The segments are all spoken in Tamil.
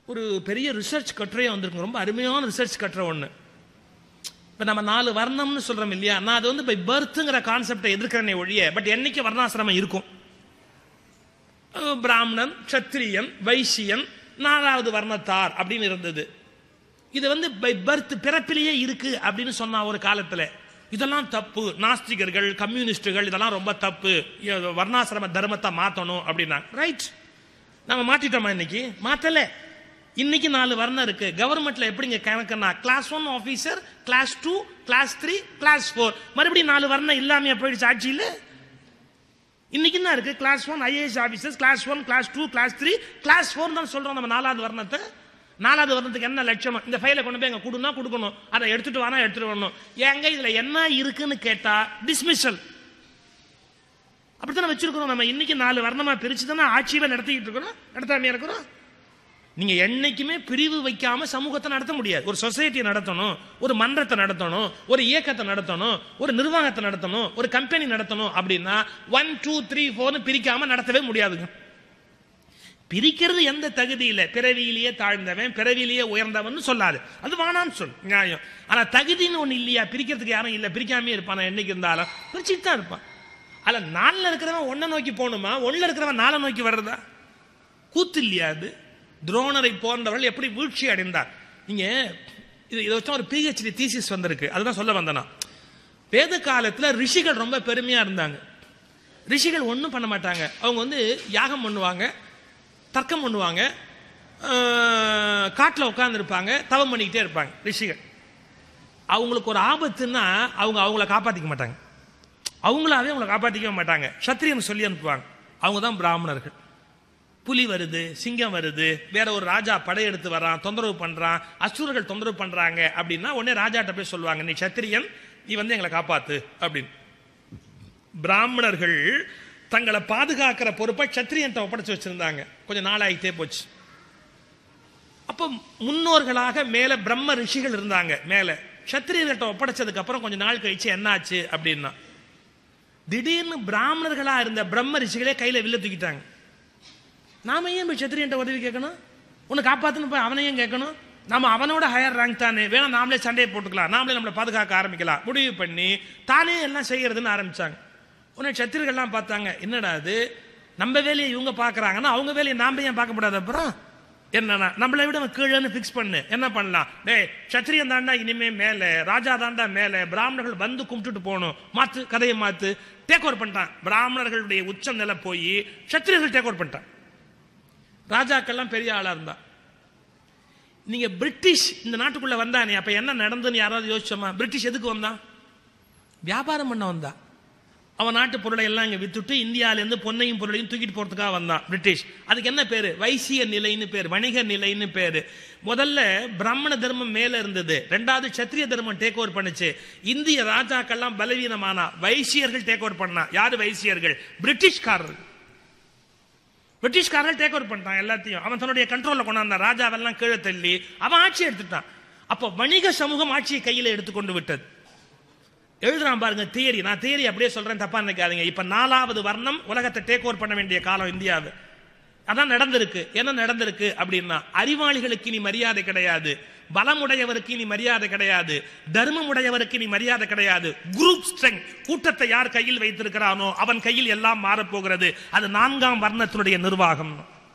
ஒரு பெரிய ரிசர்ச் கட்டுரையே வந்திருக்கு ரொம்ப அருமையான ரிசர்ச் கட்டுரை ஒன்று இப்போ நம்ம நாலு வர்ணம்னு சொல்கிறோம் இல்லையா நான் அது வந்து பை பர்த்துங்கிற கான்செப்டை எதிர்க்கிறேனே ஒழிய பட் என்னைக்கு வர்ணாசிரமம் இருக்கும் அஹ் பிராமணன் க்ஷத்திரியன் வைசியன் நாலாவது வர்ணத்தார் அப்படின்னு இருந்தது இது வந்து பை பர்த் பிறப்பிலேயே இருக்கு அப்படின்னு சொன்னா ஒரு காலத்தில் இதெல்லாம் தப்பு நாஸ்திகர்கள் கம்யூனிஸ்டுகள் இதெல்லாம் ரொம்ப தப்பு இ- வர்ணாசிரம தர்மத்தை மாற்றணும் அப்படின்னா ரைட் நம்ம மாற்றிட்டோமா இன்னைக்கு மாற்றல இன்னைக்கு நாலு வர்ணம் இருக்கு கவர்மெண்ட்ல எப்படிங்க கணக்குன்னா class one officer class two class three class four மறுபடியும் நாலு வர்ணம் இல்லாமையா போயிடுச்சு ஆட்சியில் இன்னைக்கு என்ன இருக்கு class one IAS officers class one class two class three class four தான் சொல்றோம் நம்ம நாலாவது வர்ணத்தை நாலாவது வர்ணத்துக்கு என்ன லட்சணம் இந்த ஃபைலை கொண்டு போய் எங்க கொடுனா கொடுக்கணும் அதை எடுத்துட்டு வானா எடுத்துட்டு வரணும் ஏங்க இதுல என்ன இருக்குன்னு கேட்டா டிஸ்மிஷல் அப்படித்தானே வச்சிருக்கிறோம் நம்ம இன்னைக்கு நாலு வர்ணமா பிரிச்சு தானே ஆட்சியில நடத்திக்கிட்டு இருக்கிறோம் நடத்தாமையா இருக்கிறோம் நீங்க என்னைக்குமே பிரிவு வைக்காம சமூகத்தை நடத்த முடியாது ஒரு சொசைட்டியை நடத்தணும் ஒரு மன்றத்தை நடத்தணும் ஒரு இயக்கத்தை நடத்தணும் ஒரு நிர்வாகத்தை நடத்தணும் ஒரு கம்பெனி நடத்தணும் அப்படின்னா ஒன் டூ த்ரீ ஃபோர்னு பிரிக்காம நடத்தவே முடியாதுங்க பிரிக்கிறது எந்த தகுதியில பிறவியிலேயே தாழ்ந்தவன் பிறவியிலேயே உயர்ந்தவன் சொல்லாது அது வானான்னு சொல் நியாயம் ஆனா தகுதின்னு ஒண்ணு இல்லையா பிரிக்கிறதுக்கு யாரும் இல்ல பிரிக்காமே இருப்பான் என்னைக்கு இருந்தாலும் பிரிச்சுட்டு தான் இருப்பான் அல்ல நாலுல இருக்கிறவன் ஒன்ன நோக்கி போகணுமா ஒண்ணுல இருக்கிறவன் நாளை நோக்கி வர்றதா கூத்து இல்லையா அது துரோணரை போன்றவர்கள் எப்படி வீழ்ச்சி அடைந்தார் நீங்க இது இதை வச்சா ஒரு பிஹெச்டி தீசிஸ் வந்திருக்கு அதுதான் சொல்ல வந்தேனா வேத காலத்துல ரிஷிகள் ரொம்ப பெருமையா இருந்தாங்க ரிஷிகள் ஒன்றும் பண்ண மாட்டாங்க அவங்க வந்து யாகம் பண்ணுவாங்க தர்க்கம் பண்ணுவாங்க காட்டில் உட்காந்துருப்பாங்க தவம் பண்ணிக்கிட்டே இருப்பாங்க ரிஷிகள் அவங்களுக்கு ஒரு ஆபத்துன்னா அவங்க அவங்கள காப்பாற்றிக்க மாட்டாங்க அவங்களாவே அவங்கள காப்பாற்றிக்கவே மாட்டாங்க சத்திரியன் சொல்லி அனுப்புவாங்க அவங்க தான் பிராமணர்கள் புலி வருது சிங்கம் வருது வேற ஒரு ராஜா படையெடுத்து வரான் தொந்தரவு பண்றான் அசுரர்கள் தொந்தரவு பண்றாங்க அப்படின்னா உடனே ராஜாட்ட போய் சொல்லுவாங்க நீ சத்திரியன் நீ வந்து எங்களை காப்பாத்து அப்படின்னு பிராமணர்கள் தங்களை பாதுகாக்கிற பொறுப்பை சத்திரியன்ட்ட ஒப்படைச்சு வச்சிருந்தாங்க கொஞ்சம் நாளாயிட்டே போச்சு அப்போ முன்னோர்களாக மேல பிரம்ம ரிஷிகள் இருந்தாங்க மேல சத்திரியர்கிட்ட ஒப்படைச்சதுக்கு அப்புறம் கொஞ்சம் நாள் கழிச்சு என்னாச்சு அப்படின்னா திடீர்னு பிராமணர்களா இருந்த பிரம்ம ரிஷிகளே கையில வில்ல தூக்கிட்டாங்க நாம ஏன் போய் சத்திரியன்ட்ட உதவி கேட்கணும் உன்னை காப்பாத்துன்னு போய் அவனையும் கேட்கணும் நம்ம அவனோட ஹையர் ரேங்க் தானே வேணா நாமளே சண்டையை போட்டுக்கலாம் நாமளே நம்மளை பாதுகாக்க ஆரம்பிக்கலாம் முடிவு பண்ணி தானே எல்லாம் செய்யறதுன்னு ஆரம்பிச்சாங்க உடனே சத்திரிகள்லாம் பார்த்தாங்க என்னடா அது நம்ம வேலையை இவங்க பார்க்கறாங்கன்னா அவங்க வேலையை நாம ஏன் பார்க்கப்படாது அப்புறம் என்னன்னா நம்மளை விட அவன் கீழேன்னு ஃபிக்ஸ் பண்ணு என்ன பண்ணலாம் டேய் சத்திரியன் தாண்டா இனிமே மேலே ராஜா தாண்டா மேலே பிராமணர்கள் வந்து கும்பிட்டுட்டு போகணும் மாத்து கதையை மாத்து டேக் ஓவர் பண்ணிட்டான் பிராமணர்களுடைய உச்சம் நிலை போய் சத்திரியர்கள் டேக் ஓவர் பண்ணிட்டான் ராஜாக்கள்லாம் பெரிய ஆளா இருந்தா நீங்க பிரிட்டிஷ் இந்த நாட்டுக்குள்ள வந்தானே அப்ப என்ன நடந்ததுன்னு யாராவது யோசிச்சோமா பிரிட்டிஷ் எதுக்கு வந்தான் வியாபாரம் பண்ண வந்தா அவன் நாட்டு பொருளை எல்லாம் இங்க வித்துட்டு இந்தியாவிலேருந்து பொன்னையும் பொருளையும் தூக்கிட்டு போறதுக்காக வந்தான் பிரிட்டிஷ் அதுக்கு என்ன பேரு வைசிய நிலைன்னு பேர் வணிக நிலைன்னு பேரு முதல்ல பிராமண தர்மம் மேல இருந்தது ரெண்டாவது சத்திரிய தர்மம் டேக் ஓவர் பண்ணுச்சு இந்திய ராஜாக்கள்லாம் பலவீனமானா வைசியர்கள் டேக் ஓவர் பண்ணா யாரு வைசியர்கள் பிரிட்டிஷ்காரர்கள் பிரிட்டிஷ்காரர்கள் டேக் ஓவர் பண்ணிட்டான் எல்லாத்தையும் அவன் தன்னுடைய கண்ட்ரோல்ல கொண்டாந்தான் ராஜாவெல்லாம் கீழே தள்ளி அவன் ஆட்சி எடுத்துட்டான் அப்போ வணிக சமூகம் ஆட்சியை கையில எடுத்துக்கொண்டு விட்டது எழுதுறான் பாருங்க தியரி நான் தியரி அப்படியே சொல்றேன் தப்பா நினைக்காதீங்க இப்ப நாலாவது வர்ணம் உலகத்தை டேக் ஓவர் பண்ண வேண்டிய காலம் இந்தியாவு அதான் நடந்திருக்கு என்ன நடந்திருக்கு அப்படின்னா அறிவாளிகளுக்கு இனி மரியாதை கிடையாது பலமுடையவருக்கு இனி மரியாதை கிடையாது தர்மம் உடையவருக்கு இனி மரியாதை கிடையாது குரூப் ஸ்ட்ரெங் கூட்டத்தை யார் கையில் வைத்திருக்கிறானோ அவன் கையில் எல்லாம் மாறப்போகிறது அது நான்காம் வர்ணத்தினுடைய நிர்வாகம்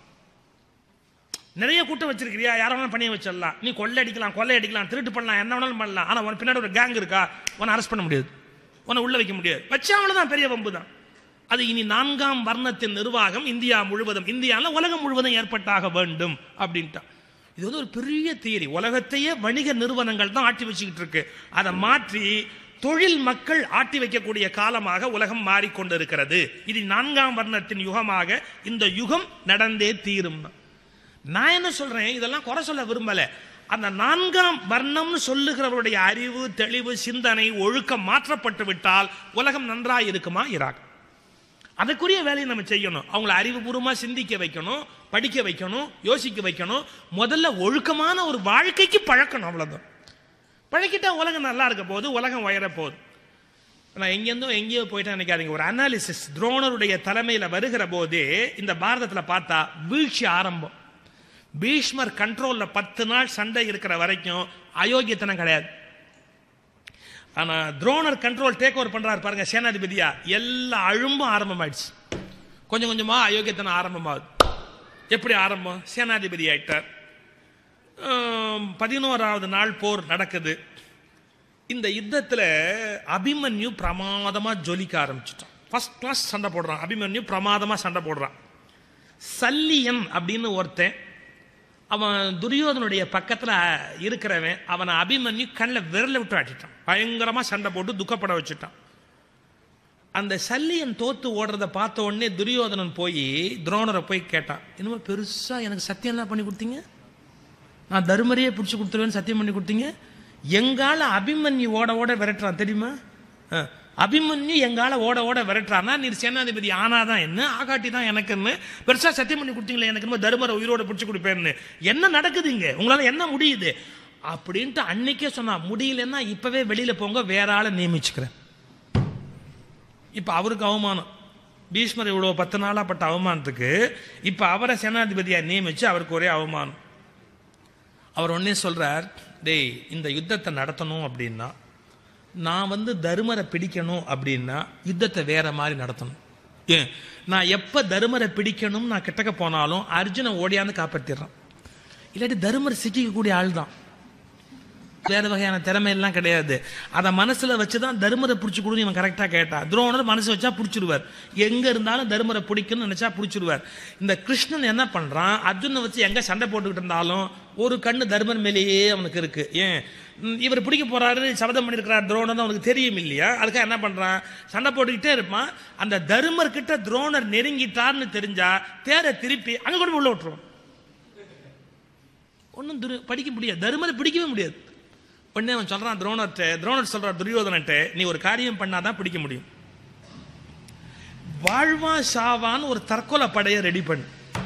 நிறைய கூட்டம் வச்சிருக்கிறியா யார வேணாலும் பண்ணி வச்சிடலாம் நீ கொள்ளை அடிக்கலாம் கொள்ளை அடிக்கலாம் திருட்டு பண்ணலாம் என்ன வேணாலும் பண்ணலாம் ஆனா உன் பின்னாடி ஒரு கேங் இருக்கா உன்னை அரெஸ்ட் பண்ண முடியாது உன்னை உள்ள வைக்க முடியாது வச்சா அவ்வளவுதான் பெரிய வம்பு தான் அது இனி நான்காம் வர்ணத்தின் நிர்வாகம் இந்தியா முழுவதும் இந்தியாவில் உலகம் முழுவதும் ஏற்பட்டாக வேண்டும் அப்படின்ட்டான் இது வந்து ஒரு பெரிய தியரி உலகத்தையே வணிக நிறுவனங்கள் தான் ஆட்டி வச்சுக்கிட்டு இருக்கு அதை மாற்றி தொழில் மக்கள் ஆட்டி வைக்கக்கூடிய காலமாக உலகம் மாறிக்கொண்டிருக்கிறது இது நான்காம் வர்ணத்தின் யுகமாக இந்த யுகம் நடந்தே தீரும் நான் என்ன சொல்றேன் இதெல்லாம் குறை சொல்ல விரும்பல அந்த நான்காம் வர்ணம்னு சொல்லுகிறவருடைய அறிவு தெளிவு சிந்தனை ஒழுக்கம் மாற்றப்பட்டு விட்டால் உலகம் நன்றாய் இருக்குமா இராக் அதுக்குரிய வேலையை நம்ம செய்யணும் அவங்கள அறிவுபூர்வமா சிந்திக்க வைக்கணும் படிக்க வைக்கணும் யோசிக்க வைக்கணும் முதல்ல ஒழுக்கமான ஒரு வாழ்க்கைக்கு பழக்கணும் அவ்வளவுதான் பழக்கிட்டா உலகம் நல்லா இருக்க போது உலகம் உயர போகுது நான் எங்கேருந்தோ எங்கேயோ போயிட்டேன் நினைக்காதீங்க ஒரு அனாலிசிஸ் துரோணருடைய தலைமையில் வருகிற போதே இந்த பாரதத்தில் பார்த்தா வீழ்ச்சி ஆரம்பம் பீஷ்மர் கண்ட்ரோல்ல பத்து நாள் சண்டை இருக்கிற வரைக்கும் அயோக்கியத்தனம் கிடையாது ஆனா துரோணர் கண்ட்ரோல் டேக் ஓவர் பண்றாரு பாருங்க சேனாதிபதியா எல்லா அழும்பும் ஆரம்பமாயிடுச்சு கொஞ்சம் கொஞ்சமா அயோக்கியத்தனம் ஆரம்பமாகுது எப்படி ஆரம்பம் சேனாதிபதி ஆயிட்டார் ஆம், பதினோராவது நாள் போர் நடக்குது இந்த யுத்தத்தில் அபிமன்யு பிரமாதமா ஜொலிக்க ஆரம்பிச்சிட்டான் ஃபர்ஸ்ட் கிளாஸ் சண்டை போடுறான் அபிமன்யு பிரமாதமா சண்டை போடுறான் சல்லியன் அப்படின்னு ஒருத்தன் அவன் துரியோதனுடைய பக்கத்துல இருக்கிறவன் அவனை அபிமன்யு கண்ணில் விரல விட்டு ஆட்டிட்டான் பயங்கரமா சண்டை போட்டு துக்கப்பட வச்சுட்டான் அந்த சல்லியன் தோத்து ஓடுறத பார்த்த உடனே துரியோதனன் போய் துரோணரை போய் கேட்டான் என்னமோ பெருசா எனக்கு சத்தியம்லாம் பண்ணி கொடுத்தீங்க நான் தருமரையே பிடிச்சி கொடுத்துருவேன்னு சத்தியம் பண்ணி கொடுத்தீங்க எங்கால அபிமன்யு ஓட ஓட விரட்டுறான் தெரியுமா அஹ், அபிமன்யு எங்கால ஓட ஓட விரட்டுறான்னா நீர் சேனாதிபதி ஆனாதான் என்ன ஆகாட்டி தான் எனக்குன்னு பெருசா சத்தியம் பண்ணி கொடுத்தீங்களே எனக்கு என்னமோ தருமரை உயிரோட பிடிச்சி கொடுப்பேன்னு என்ன நடக்குது இங்க உங்களால என்ன முடியுது அப்படின்ட்டு அன்னைக்கே சொன்னா முடியலன்னா இப்பவே வெளியில போங்க வேற ஆளை நியமிச்சுக்கிறேன் இப்ப அவருக்கு அவமானம் பீஷ்மர் இவ்வளவு பத்து நாளா பட்ட அவமானத்துக்கு இப்ப அவரை சேனாதிபதியா நியமிச்சு அவருக்கு ஒரே அவமானம் அவர் ஒன்னே சொல்றார் டேய் இந்த யுத்தத்தை நடத்தணும் அப்படின்னா நான் வந்து தருமரை பிடிக்கணும் அப்படின்னா யுத்தத்தை வேற மாதிரி நடத்தணும் ஏன் நான் எப்ப தருமரை பிடிக்கணும் நான் கிட்டக்க போனாலும் அர்ஜுனை ஓடியாந்து காப்பாத்திடுறான் இல்லாட்டி தருமர் சிக்கிக்கக்கூடிய ஆள் தான் வேற வகையான திறமை எல்லாம் கிடையாது அதை மனசுல வச்சுதான் தருமரை பிடிச்சி கொடுன்னு இவன் கரெக்டா கேட்டான் துரோணர் மனசு வச்சா பிடிச்சிருவார் எங்க இருந்தாலும் தருமரை பிடிக்கணும்னு நினைச்சா பிடிச்சிருவார் இந்த கிருஷ்ணன் என்ன பண்றான் அர்ஜுனை வச்சு எங்க சண்டை போட்டுக்கிட்டு இருந்தாலும் ஒரு கண்ணு தர்மர் மேலேயே அவனுக்கு இருக்கு ஏன் ம், இவர் பிடிக்க போறாரு சபதம் பண்ணிருக்கிறார் துரோணர் அவனுக்கு தெரியும் இல்லையா அதுக்காக என்ன பண்றான் சண்டை போட்டுக்கிட்டே இருப்பான் அந்த தருமர் கிட்ட துரோணர் நெருங்கிட்டார்னு தெரிஞ்சா தேரை திருப்பி அங்க கொண்டு போய் உள்ள விட்டுருவான் ஒன்றும் துரு படிக்க முடியாது தருமரை பிடிக்கவே முடியாது உடனே அவன் சொல்றான் துரோணர்கிட்ட துரோணர் சொல்றான் துரியோதனன்ட்ட நீ ஒரு காரியம் பண்ணாதான் பிடிக்க முடியும் வாழ்வா சாவான்னு ஒரு தற்கொலை படையை ரெடி பண்ணு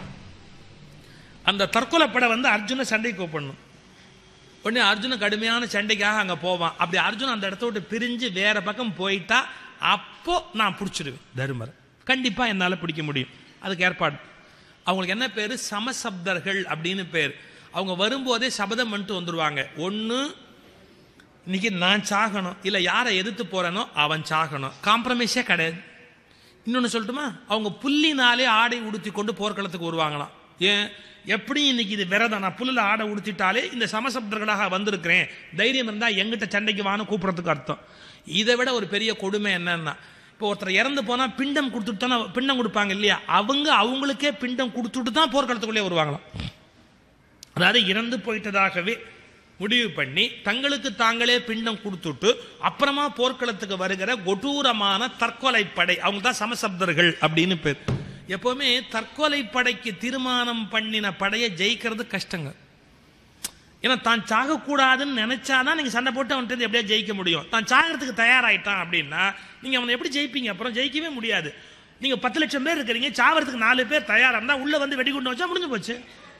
அந்த தற்கொலை படை வந்து அர்ஜுன சண்டைக்கு கூப்பிடணும் உடனே அர்ஜுன கடுமையான சண்டைக்காக அங்க போவான் அப்படி அர்ஜுன் அந்த இடத்த விட்டு பிரிஞ்சு வேற பக்கம் போயிட்டா அப்போ நான் பிடிச்சிருவேன் தருமரை கண்டிப்பா என்னால பிடிக்க முடியும் அதுக்கு ஏற்பாடு அவங்களுக்கு என்ன பேரு சமசப்தர்கள் அப்படின்னு பேர் அவங்க வரும்போதே சபதம் பண்ணிட்டு வந்துருவாங்க ஒன்னு இன்னைக்கு நான் சாகணும் இல்ல யாரை எதிர்த்து போறேனோ அவன் சாகணும் காம்ப்ரமைஸே கிடையாது இன்னொன்னு சொல்லட்டுமா அவங்க புல்லினாலே ஆடை உடுத்தி கொண்டு போர்க்களத்துக்கு வருவாங்களாம் ஏன் எப்படி இன்னைக்கு இது விரதம் நான் புல்லில் ஆடை உடுத்திட்டாலே இந்த சமசப்தர்களாக வந்திருக்கிறேன் தைரியம் இருந்தா எங்கிட்ட சண்டைக்கு வான்னு கூப்பிடுறதுக்கு அர்த்தம் இதை விட ஒரு பெரிய கொடுமை என்னன்னா இப்போ ஒருத்தர் இறந்து போனா பிண்டம் கொடுத்துட்டு தானே பிண்டம் கொடுப்பாங்க இல்லையா அவங்க அவங்களுக்கே பிண்டம் கொடுத்துட்டு தான் போர்க்களத்துக்குள்ளே வருவாங்களாம் அதாவது இறந்து போயிட்டதாகவே முடிவு பண்ணி தங்களுக்கு தாங்களே பிண்டம் கொடுத்துட்டு அப்புறமா போர்க்களத்துக்கு வருகிற கொடூரமான தற்கொலை படை அவங்க தான் சமசப்தர்கள் அப்படின்னு பேர் எப்பவுமே தற்கொலை படைக்கு தீர்மானம் பண்ணின படையை ஜெயிக்கிறது கஷ்டங்க ஏன்னா தான் சாகக்கூடாதுன்னு நினைச்சாதான் நீங்க சண்டை போட்டு அவன்கிட்ட எப்படியா ஜெயிக்க முடியும் தான் சாகிறதுக்கு தயாராயிட்டான் அப்படின்னா நீங்க அவனை எப்படி ஜெயிப்பீங்க அப்புறம் ஜெயிக்கவே முடியாது நீங்க பத்து லட்சம் பேர் இருக்கிறீங்க சாவறதுக்கு நாலு பேர் தயாரா இருந்தா உள்ள வந்து வெடிகுண்டு வச்சா முடிஞ்சு போச்சு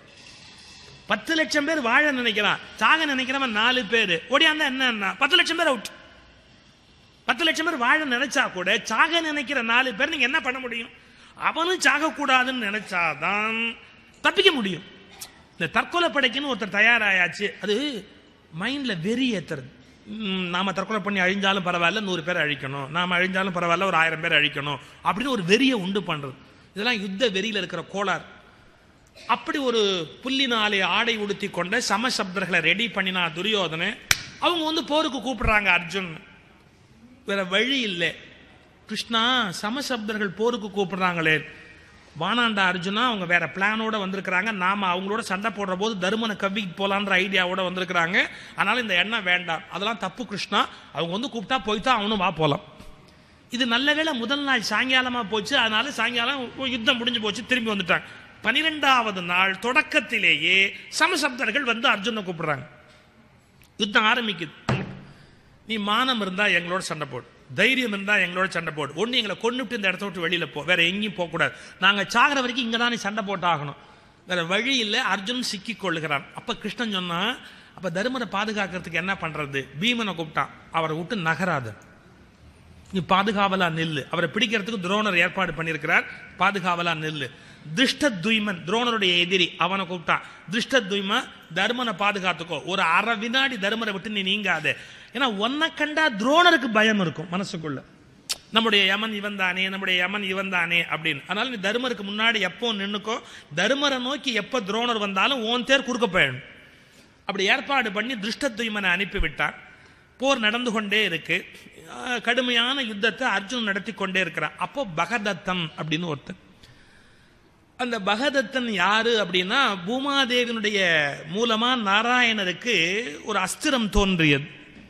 பத்து லட்சம் பேர் வாழ நினைக்கிறான் சாக நினைக்கிறவன் நாலு பேர் ஓடியாந்தா என்ன பத்து லட்சம் பேர் அவுட் பத்து லட்சம் பேர் வாழ நினைச்சா கூட சாக நினைக்கிற நாலு பேர் நீங்க என்ன பண்ண முடியும் அவனும் சாகக்கூடாதுன்னு நினைச்சாதான் தப்பிக்க முடியும் இந்த தற்கொலை படைக்குன்னு ஒருத்தர் தயாராயாச்சு அது மைண்ட்ல வெறி ஏத்துறது ம், நாம தற்கொலை பண்ணி அழிஞ்சாலும் பரவாயில்ல நூறு பேர் அழிக்கணும் நாம அழிஞ்சாலும் பரவாயில்ல ஒரு ஆயிரம் பேர் அழிக்கணும் அப்படின்னு ஒரு வெறியை உண்டு பண்றது இதெல்லாம் யுத்த வெறியில இருக்கிற கோளாறு அப்படி ஒரு புல்லினாலே ஆடை உடுத்தி கொண்ட சமசப்தர்களை ரெடி பண்ணினா துரியோதனை அவங்க வந்து போருக்கு கூப்பிடுறாங்க அர்ஜுன் வேற வழி இல்லை கிருஷ்ணா சமசப்தர்கள் போருக்கு கூப்பிடுறாங்களே வானாண்டா அர்ஜுனா அவங்க வேற பிளானோட வந்திருக்கிறாங்க நாம அவங்களோட சண்டை போடுற போது தருமனை கவ்விக்கு போலான்ற ஐடியாவோட வந்திருக்கிறாங்க அதனால இந்த எண்ணம் வேண்டாம் அதெல்லாம் தப்பு கிருஷ்ணா அவங்க வந்து கூப்பிட்டா போய்தான் அவனும் வா போலாம் இது நல்ல வேளை முதல் நாள் சாயங்காலமா போச்சு அதனால சாயங்காலம் யுத்தம் முடிஞ்சு போச்சு திரும்பி வந்துட்டாங்க பனிரெண்டாவது நாள் தொடக்கத்திலேயே சமசப்தர்கள் வந்து அர்ஜுனை கூப்பிடுறாங்க யுத்தம் ஆரம்பிக்குது நீ மானம் இருந்தா எங்களோட சண்டை போடு தைரியம் இருந்தா எங்களோட சண்டை போடு ஒண்ணு எங்களை கொண்டுட்டு இந்த இடத்த விட்டு வெளியில போ வேற எங்கேயும் போக கூடாது நாங்க சாகிற வரைக்கும் இங்க தான் நீ சண்டை போட்டாகணும் வேற வழி இல்லை அர்ஜுன் சிக்கிக் கொள்ளுகிறான் அப்ப கிருஷ்ணன் சொன்னா அப்ப தருமரை பாதுகாக்கிறதுக்கு என்ன பண்றது பீமனை கூப்பிட்டான் அவரை விட்டு நகராது நீ பாதுகாவலா நில்லு அவரை பிடிக்கிறதுக்கு துரோணர் ஏற்பாடு பண்ணியிருக்கிறார் பாதுகாவலா நில்லு திருஷ்டத்யுமன் துரோணருடைய எதிரி அவனை கூப்பிட்டான் திருஷ்டத்யும தர்மனை பாதுகாத்துக்கோ ஒரு அரை வினாடி தர்மரை விட்டு நீ நீங்காத ஏன்னா உன்னை கண்டா துரோணருக்கு பயம் இருக்கும் மனசுக்குள்ள நம்முடைய யமன் இவன் தானே நம்முடைய யமன் இவன் தானே அப்படின்னு அதனால நீ தர்மருக்கு முன்னாடி எப்போ நின்னுக்கோ தர்மரை நோக்கி எப்போ துரோணர் வந்தாலும் ஓன் தேர் குறுக்க போயிடணும் அப்படி ஏற்பாடு பண்ணி திருஷ்டத்யுமனை அனுப்பிவிட்டான் போர் நடந்து கொண்டே இருக்கு அஹ் கடுமையான யுத்தத்தை அர்ஜுன் நடத்தி கொண்டே இருக்கிறான் அப்போ பகதத்தன் அப்படின்னு ஒருத்தன் அந்த பகதத்தன் யாரு அப்படின்னா பூமாதேவினுடைய மூலமா நாராயணருக்கு ஒரு அஸ்திரம் தோன்றியது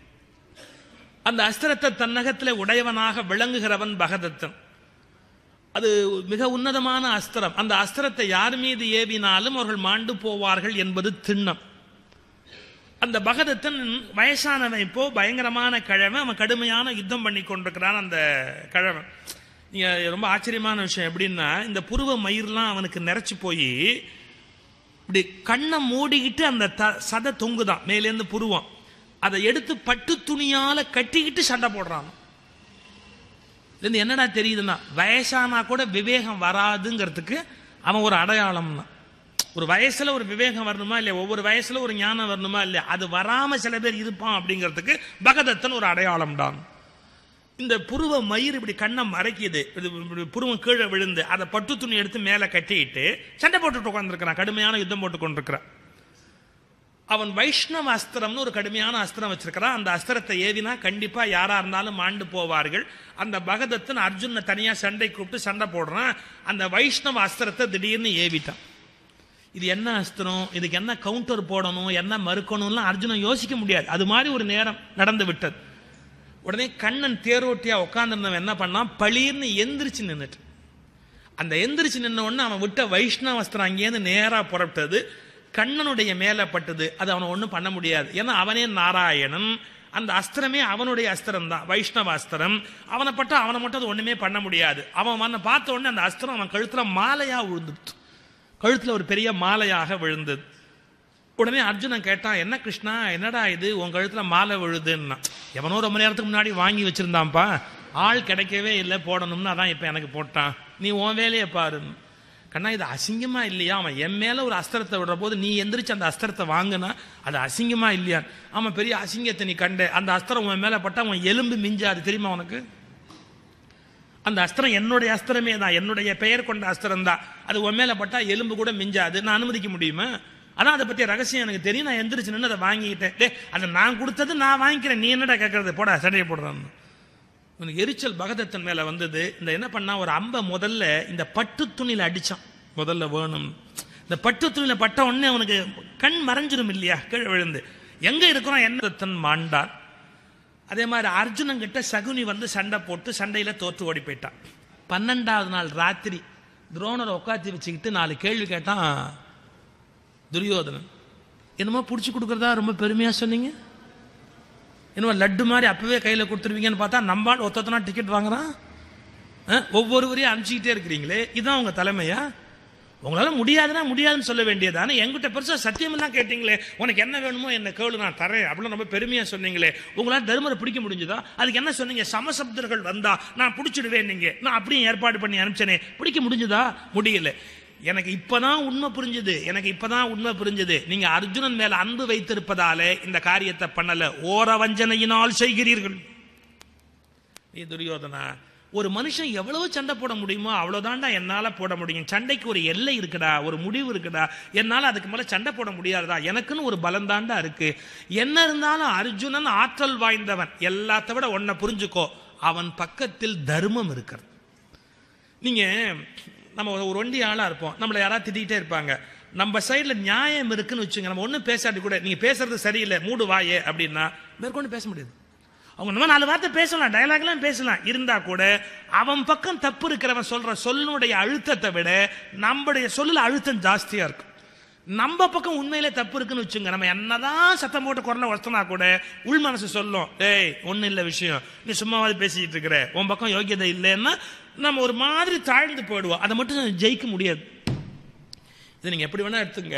அந்த அஸ்திரத்தை தன்னகத்தில் உடையவனாக விளங்குகிறவன் பகதத்தன் அது மிக உன்னதமான அஸ்திரம் அந்த அஸ்திரத்தை யார் மீது ஏவினாலும் அவர்கள் மாண்டு போவார்கள் என்பது திண்ணம் அந்த பகதத்தன் வயசானவன் இப்போ பயங்கரமான கிழமை அவன் கடுமையான யுத்தம் பண்ணி கொண்டிருக்கிறான் அந்த கிழமை நீங்க ரொம்ப ஆச்சரியமான விஷயம் எப்படின்னா இந்த புருவ மயிர்லாம் அவனுக்கு நிறைச்சு போய் இப்படி கண்ணை மூடிக்கிட்டு அந்த த சதை தொங்குதான் மேலேருந்து புருவம் அதை எடுத்து பட்டு துணியால கட்டிக்கிட்டு சண்டை போடுறான் இதுல என்னடா தெரியுதுன்னா வயசானா கூட விவேகம் வராதுங்கிறதுக்கு அவன் ஒரு அடையாளம்னா ஒரு வயசுல ஒரு விவேகம் வரணுமா இல்லையா ஒவ்வொரு வயசுல ஒரு ஞானம் வரணுமா இல்லையா அது வராம சில பேர் இருப்பான் அப்படிங்கிறதுக்கு பகதத்தன் ஒரு அடையாளம் தான் இந்த புருவ மயிர் இப்படி கண்ணை மறைக்குது இது இப்படி புருவம் கீழே விழுந்து அதை பட்டு துணி எடுத்து மேலே கட்டிட்டு சண்டை போட்டுட்டு உட்காந்துருக்கிறான் கடுமையான யுத்தம் போட்டு கொண்டிருக்கிறான் அவன் வைஷ்ணவ அஸ்திரம்னு ஒரு கடுமையான அஸ்திரம் வச்சிருக்கிறான் அந்த அஸ்திரத்தை ஏவினா கண்டிப்பா யாரா இருந்தாலும் மாண்டு போவார்கள் அந்த பகதத்தன் அர்ஜுனை தனியா சண்டை கூப்பிட்டு சண்டை போடுறான் அந்த வைஷ்ணவ அஸ்திரத்தை திடீர்னு ஏவிட்டான் இது என்ன அஸ்திரம் இதுக்கு என்ன கவுண்டர் போடணும் என்ன மறுக்கணும்லாம் அர்ஜுனன் யோசிக்க முடியாது அது மாதிரி ஒரு நேரம் நடந்து விட்டது உடனே கண்ணன் தேரோட்டியா உட்காந்துருந்தவன் என்ன பண்ணான் பளீர்னு எந்திரிச்சு நின்னுட்டு அந்த எந்திரிச்சு நின்ன உடனே அவன் விட்ட வைஷ்ணவ அஸ்திரம் அங்கேருந்து நேரா புறப்பட்டது கண்ணனுடைய மேலே பட்டது அது அவனை ஒன்றும் பண்ண முடியாது ஏன்னா அவனே நாராயணன் அந்த அஸ்திரமே அவனுடைய அஸ்திரம் தான் வைஷ்ணவ அஸ்திரம் அவனை பட்டா அவனை மட்டும் அது ஒண்ணுமே பண்ண முடியாது அவன் அவனை பார்த்த உடனே அந்த அஸ்திரம் அவன் கழுத்துல மாலையா விழுந்துட்டு கழுத்துல ஒரு பெரிய மாலையாக விழுந்தது உடனே அர்ஜுனன் கேட்டான் என்ன கிருஷ்ணா என்னடா இது உன் கழுத்துல மாலை விழுதுன்னா எவனோ ரொம்ப நேரத்துக்கு முன்னாடி வாங்கி வச்சிருந்தான்ப்பா ஆள் கிடைக்கவே இல்லை போடணும்னு அதான் இப்போ எனக்கு போட்டான் நீ உன் வேலையை பாருன்னு கண்ணா இது அசிங்கமா இல்லையா அவன் என் மேல ஒரு அஸ்திரத்தை விடுற போது நீ எந்திரிச்சு அந்த அஸ்திரத்தை வாங்கினா அது அசிங்கமா இல்லையா அவன் பெரிய அசிங்கத்தை நீ கண்ட அந்த அஸ்திரம் உன் மேல பட்டா அவன் எலும்பு மிஞ்சாது தெரியுமா உனக்கு அந்த அஸ்திரம் என்னுடைய அஸ்திரமே தான் என்னுடைய பெயர் கொண்ட அஸ்திரம் தான் அது உன் மேல பட்டா எலும்பு கூட மிஞ்சாது நான் அனுமதிக்க முடியுமா அதான் அதை பத்தி ரகசியம் எனக்கு தெரியும் நான் எந்திரிச்சு நின்று அதை வாங்கிக்கிட்டேன் டே அதை நான் கொடுத்தது நான் வாங்கிக்கிறேன் நீ என்னடா கேட்கறது போடா சண்டையை போடுறான்னு உனக்கு எரிச்சல் பகதத்தன் மேல வந்தது இந்த என்ன பண்ணா ஒரு அம்ப முதல்ல இந்த பட்டு துணியில அடிச்சான் முதல்ல வேணும் இந்த பட்டு துணியில பட்ட உடனே அவனுக்கு கண் மறைஞ்சிரும் இல்லையா கீழே விழுந்து எங்க இருக்கிறோம் என்ன தன் மாண்டான் அதே மாதிரி அர்ஜுனன் கிட்ட சகுனி வந்து சண்டை போட்டு சண்டையில தோற்று ஓடி போயிட்டான் பன்னெண்டாவது நாள் ராத்திரி துரோணரை உட்காத்தி வச்சுக்கிட்டு நாலு கேள்வி கேட்டான் துரியோதனன் என்னமோ பிடிச்சி கொடுக்கறதா ரொம்ப பெருமையா சொன்னீங்க என்னமோ லட்டு மாதிரி அப்பவே கையில் கொடுத்துருவீங்கன்னு பார்த்தா நம்பால் ஒத்தனா டிக்கெட் வாங்குறான் அஹ், ஒவ்வொருவரையும் அனுப்பிச்சிக்கிட்டே இருக்கிறீங்களே இதுதான் உங்க தலைமையா உங்களால முடியாதுன்னா முடியாதுன்னு சொல்ல வேண்டியதானே என்கிட்ட பெருசா சத்தியமெல்லாம் கேட்டீங்களே உனக்கு என்ன வேணுமோ என்ன கேளு நான் தரேன் அப்படின்னு ரொம்ப பெருமையா சொன்னீங்களே உங்களால தர்மரை பிடிக்க முடிஞ்சதா அதுக்கு என்ன சொன்னீங்க சமசப்தர்கள் வந்தா நான் பிடிச்சிடுவேன் நீங்க நான் அப்படியும் ஏற்பாடு பண்ணி அனுப்பிச்சனே பிடிக்க முடிஞ்சதா முடியல எனக்கு இப்பதான் உண்மை புரிஞ்சுது எனக்கு இப்பதான் உண்மை புரிஞ்சுது நீங்க அர்ஜுனன் மேல அன்பு வைத்திருப்பதாலே இந்த காரியத்தை பண்ணல ஓர வஞ்சனையினால் செய்கிறீர்கள் நீ துரியோதனா ஒரு மனுஷன் எவ்வளவு சண்டை போட முடியுமோ அவ்வளவுதான்டா என்னால போட முடியும் சண்டைக்கு ஒரு எல்லை இருக்குடா ஒரு முடிவு இருக்குடா என்னால அதுக்கு மேல சண்டை போட முடியாதுடா எனக்குன்னு ஒரு பலம் தாண்டா இருக்கு என்ன இருந்தாலும் அர்ஜுனன் ஆற்றல் வாய்ந்தவன் எல்லாத்த விட ஒன்ன புரிஞ்சுக்கோ அவன் பக்கத்தில் தர்மம் இருக்கிறது நீங்க நம்ம ஒரு ஒண்டி ஆளா இருப்போம் நம்மளை யாராவது திட்டிகிட்டே இருப்பாங்க நம்ம சைடுல நியாயம் இருக்குன்னு வச்சுங்க நம்ம ஒன்றும் பேசாட்டி கூட நீங்க பேசுறது சரியில்லை மூடு வாயே அப்படின்னா மேற்கொண்டு பேச முடியாது அவங்க நம்ம நாலு வார்த்தை பேசலாம் டயலாக்லாம் பேசலாம் இருந்தா கூட அவன் பக்கம் தப்பு இருக்கிறவன் சொல்ற சொல்லுடைய அழுத்தத்தை விட நம்முடைய சொல்லுல அழுத்தம் ஜாஸ்தியா இருக்கும் நம்ம பக்கம் உண்மையிலே தப்பு இருக்குன்னு வச்சுங்க நம்ம என்னதான் சத்தம் போட்டு குரலை வளர்த்தனா கூட உள் மனசு சொல்லும் டேய் ஒன்றும் இல்லை விஷயம் நீ சும்மாவது பேசிக்கிட்டு இருக்கிற உன் பக்கம் யோகியதை இல்லைன்னா நம்ம ஒரு மாதிரி தாழ்ந்து போயிடுவோம் அதை மட்டும் ஜெயிக்க முடியாது இது நீங்க எப்படி வேணா எடுத்துங்க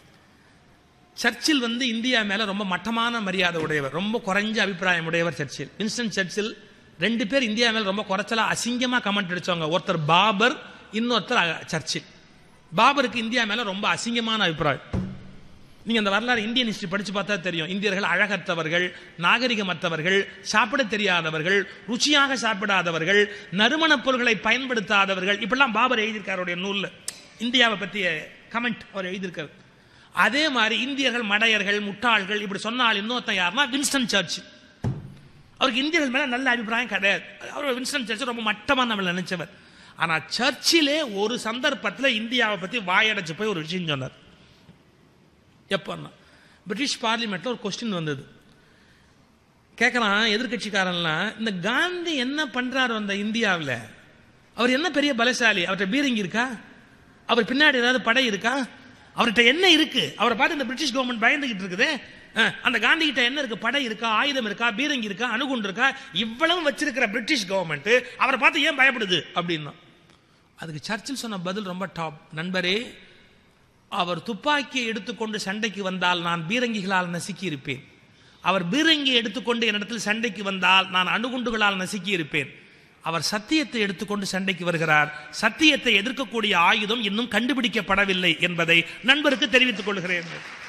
சர்ச்சில் வந்து இந்தியா மேல ரொம்ப மட்டமான மரியாதை உடையவர் ரொம்ப குறைஞ்ச அபிப்பிராயம் உடையவர் சர்ச்சில் வின்ஸ்டன் சர்ச்சில் ரெண்டு பேர் இந்தியா மேல ரொம்ப குறைச்சலா அசிங்கமா கமெண்ட் அடிச்சவங்க ஒருத்தர் பாபர் இன்னொருத்தர் அ- சர்ச்சில் பாபருக்கு இந்தியா மேல ரொம்ப அசிங்கமான அபிப்பிராயம் நீங்க அந்த வரலாறு இந்தியன் ஹிஸ்டரி படிச்சு பார்த்தா தெரியும் இந்தியர்கள் அழகற்றவர்கள் நாகரிகமற்றவர்கள் சாப்பிட தெரியாதவர்கள் ருச்சியாக சாப்பிடாதவர்கள் நறுமணப் பொருட்களை பயன்படுத்தாதவர்கள் இப்படிலாம் பாபர் எழுதியிருக்காரு அவருடைய நூல்ல இந்தியாவை பற்றிய கமெண்ட் அவர் எழுதியிருக்காரு அதே மாதிரி இந்தியர்கள் மடையர்கள் முட்டாள்கள் இப்படி சொன்னால் இன்னொருத்தன் யாருன்னா வின்ஸ்டன் சர்ச் அவருக்கு இந்தியர்கள் மேல நல்ல அபிப்பிராயம் கிடையாது அவர் வின்ஸ்டன் சர்ச் ரொம்ப மட்டமா நம்ம நினைச்சவர் ஆனா சர்ச்சிலே ஒரு சந்தர்ப்பத்தில் இந்தியாவை பத்தி வாயடைச்சு போய் ஒரு விஷயம் சொன்னார் எப்போன்னா பிரிட்டிஷ் பார்லிமெண்ட்ல ஒரு கொஸ்டின் வந்தது கேட்கலாம் எதிர்கட்சிக்காரன்லாம் இந்த காந்தி என்ன பண்றாரு அந்த இந்தியாவில் அவர் என்ன பெரிய பலசாலி அவர்கிட்ட பீரங்கி இருக்கா அவர் பின்னாடி ஏதாவது படை இருக்கா அவர்கிட்ட என்ன இருக்கு அவரை பார்த்து இந்த பிரிட்டிஷ் கவர்மெண்ட் பயந்துகிட்டு இருக்குது அஹ், அந்த காந்தி கிட்ட என்ன இருக்கு படை இருக்கா ஆயுதம் இருக்கா பீரங்கி இருக்கா அணுகுண்டு இருக்கா இவ்வளவு வச்சிருக்கிற பிரிட்டிஷ் கவர்மெண்ட் அவரை பார்த்து ஏன் பயப்படுது அப்படின்னா அதுக்கு சர்ச்சில் சொன்ன பதில் ரொம்ப டாப் நண்பரே அவர் துப்பாக்கியை எடுத்துக்கொண்டு சண்டைக்கு வந்தால் நான் பீரங்கிகளால் நசுக்கி இருப்பேன் அவர் பீரங்கி எடுத்துக்கொண்டு என்னிடத்தில் சண்டைக்கு வந்தால் நான் அணுகுண்டுகளால் நசுக்கி இருப்பேன் அவர் சத்தியத்தை எடுத்துக்கொண்டு சண்டைக்கு வருகிறார் சத்தியத்தை எதிர்க்கக்கூடிய ஆயுதம் இன்னும் கண்டுபிடிக்கப்படவில்லை என்பதை நண்பருக்கு தெரிவித்துக் கொள்கிறேன்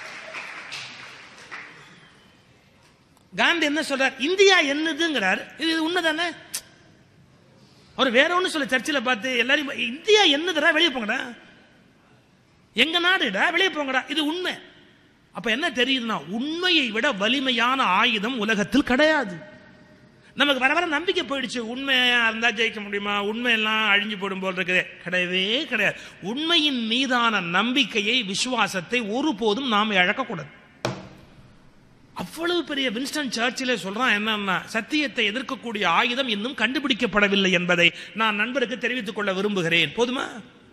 காந்தி என்ன சொல்றார் இந்தியா என்னதுங்கிறார் இது உண்மைதானே அவர் வேற ஒண்ணு சொல்ல சர்ச்சில் பார்த்து எல்லாரையும் இந்தியா என்னதுடா வெளியே போங்கடா எங்க நாடுடா வெளியே போங்கடா இது உண்மை அப்ப என்ன தெரியுதுன்னா உண்மையை விட வலிமையான ஆயுதம் உலகத்தில் கிடையாது நமக்கு வர வர நம்பிக்கை போயிடுச்சு உண்மையா இருந்தா ஜெயிக்க முடியுமா உண்மையெல்லாம் அழிஞ்சு போடும் போல் இருக்குது கிடையவே கிடையாது உண்மையின் மீதான நம்பிக்கையை விசுவாசத்தை ஒருபோதும் நாம் இழக்கக்கூடாது அவ்வளவு பெரிய வின்ஸ்டன் சர்ச்சிலே சொல்றான் என்னன்னா சத்தியத்தை எதிர்க்கக்கூடிய ஆயுதம் இன்னும் கண்டுபிடிக்கப்படவில்லை என்பதை நான் நண்பருக்கு தெரிவித்துக் கொள்ள விரும்புகிறேன் போதுமா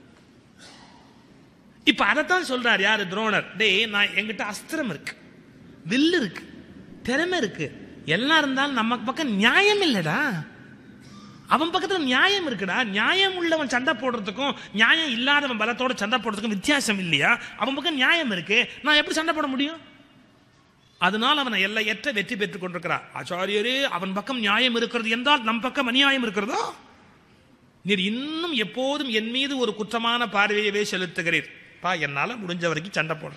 இப்ப அதைத்தான் சொல்றார் யாரு துரோணர் டேய் நான் எங்கிட்ட அஸ்திரம் இருக்கு வில்லு இருக்கு திறமை இருக்கு எல்லாம் இருந்தாலும் நம்ம பக்கம் நியாயம் இல்லடா அவன் பக்கத்துல நியாயம் இருக்குடா நியாயம் உள்ளவன் சண்டை போடுறதுக்கும் நியாயம் இல்லாதவன் பலத்தோட சண்டை போடுறதுக்கும் வித்தியாசம் இல்லையா அவன் பக்கம் நியாயம் இருக்கு நான் எப்படி சண்டை போட முடியும் அதனால் அவனை எல்லையற்ற வெற்றி பெற்றுக் கொண்டிருக்கிறார் ஆச்சாரியரே அவன் பக்கம் நியாயம் இருக்கிறது என்றால் நம் பக்கம் அநியாயம் இருக்கிறதோ நீர் இன்னும் எப்போதும் என் மீது ஒரு குற்றமான பார்வையவே செலுத்துகிறீர் பா என்னால முடிஞ்ச வரைக்கும் சண்டை போட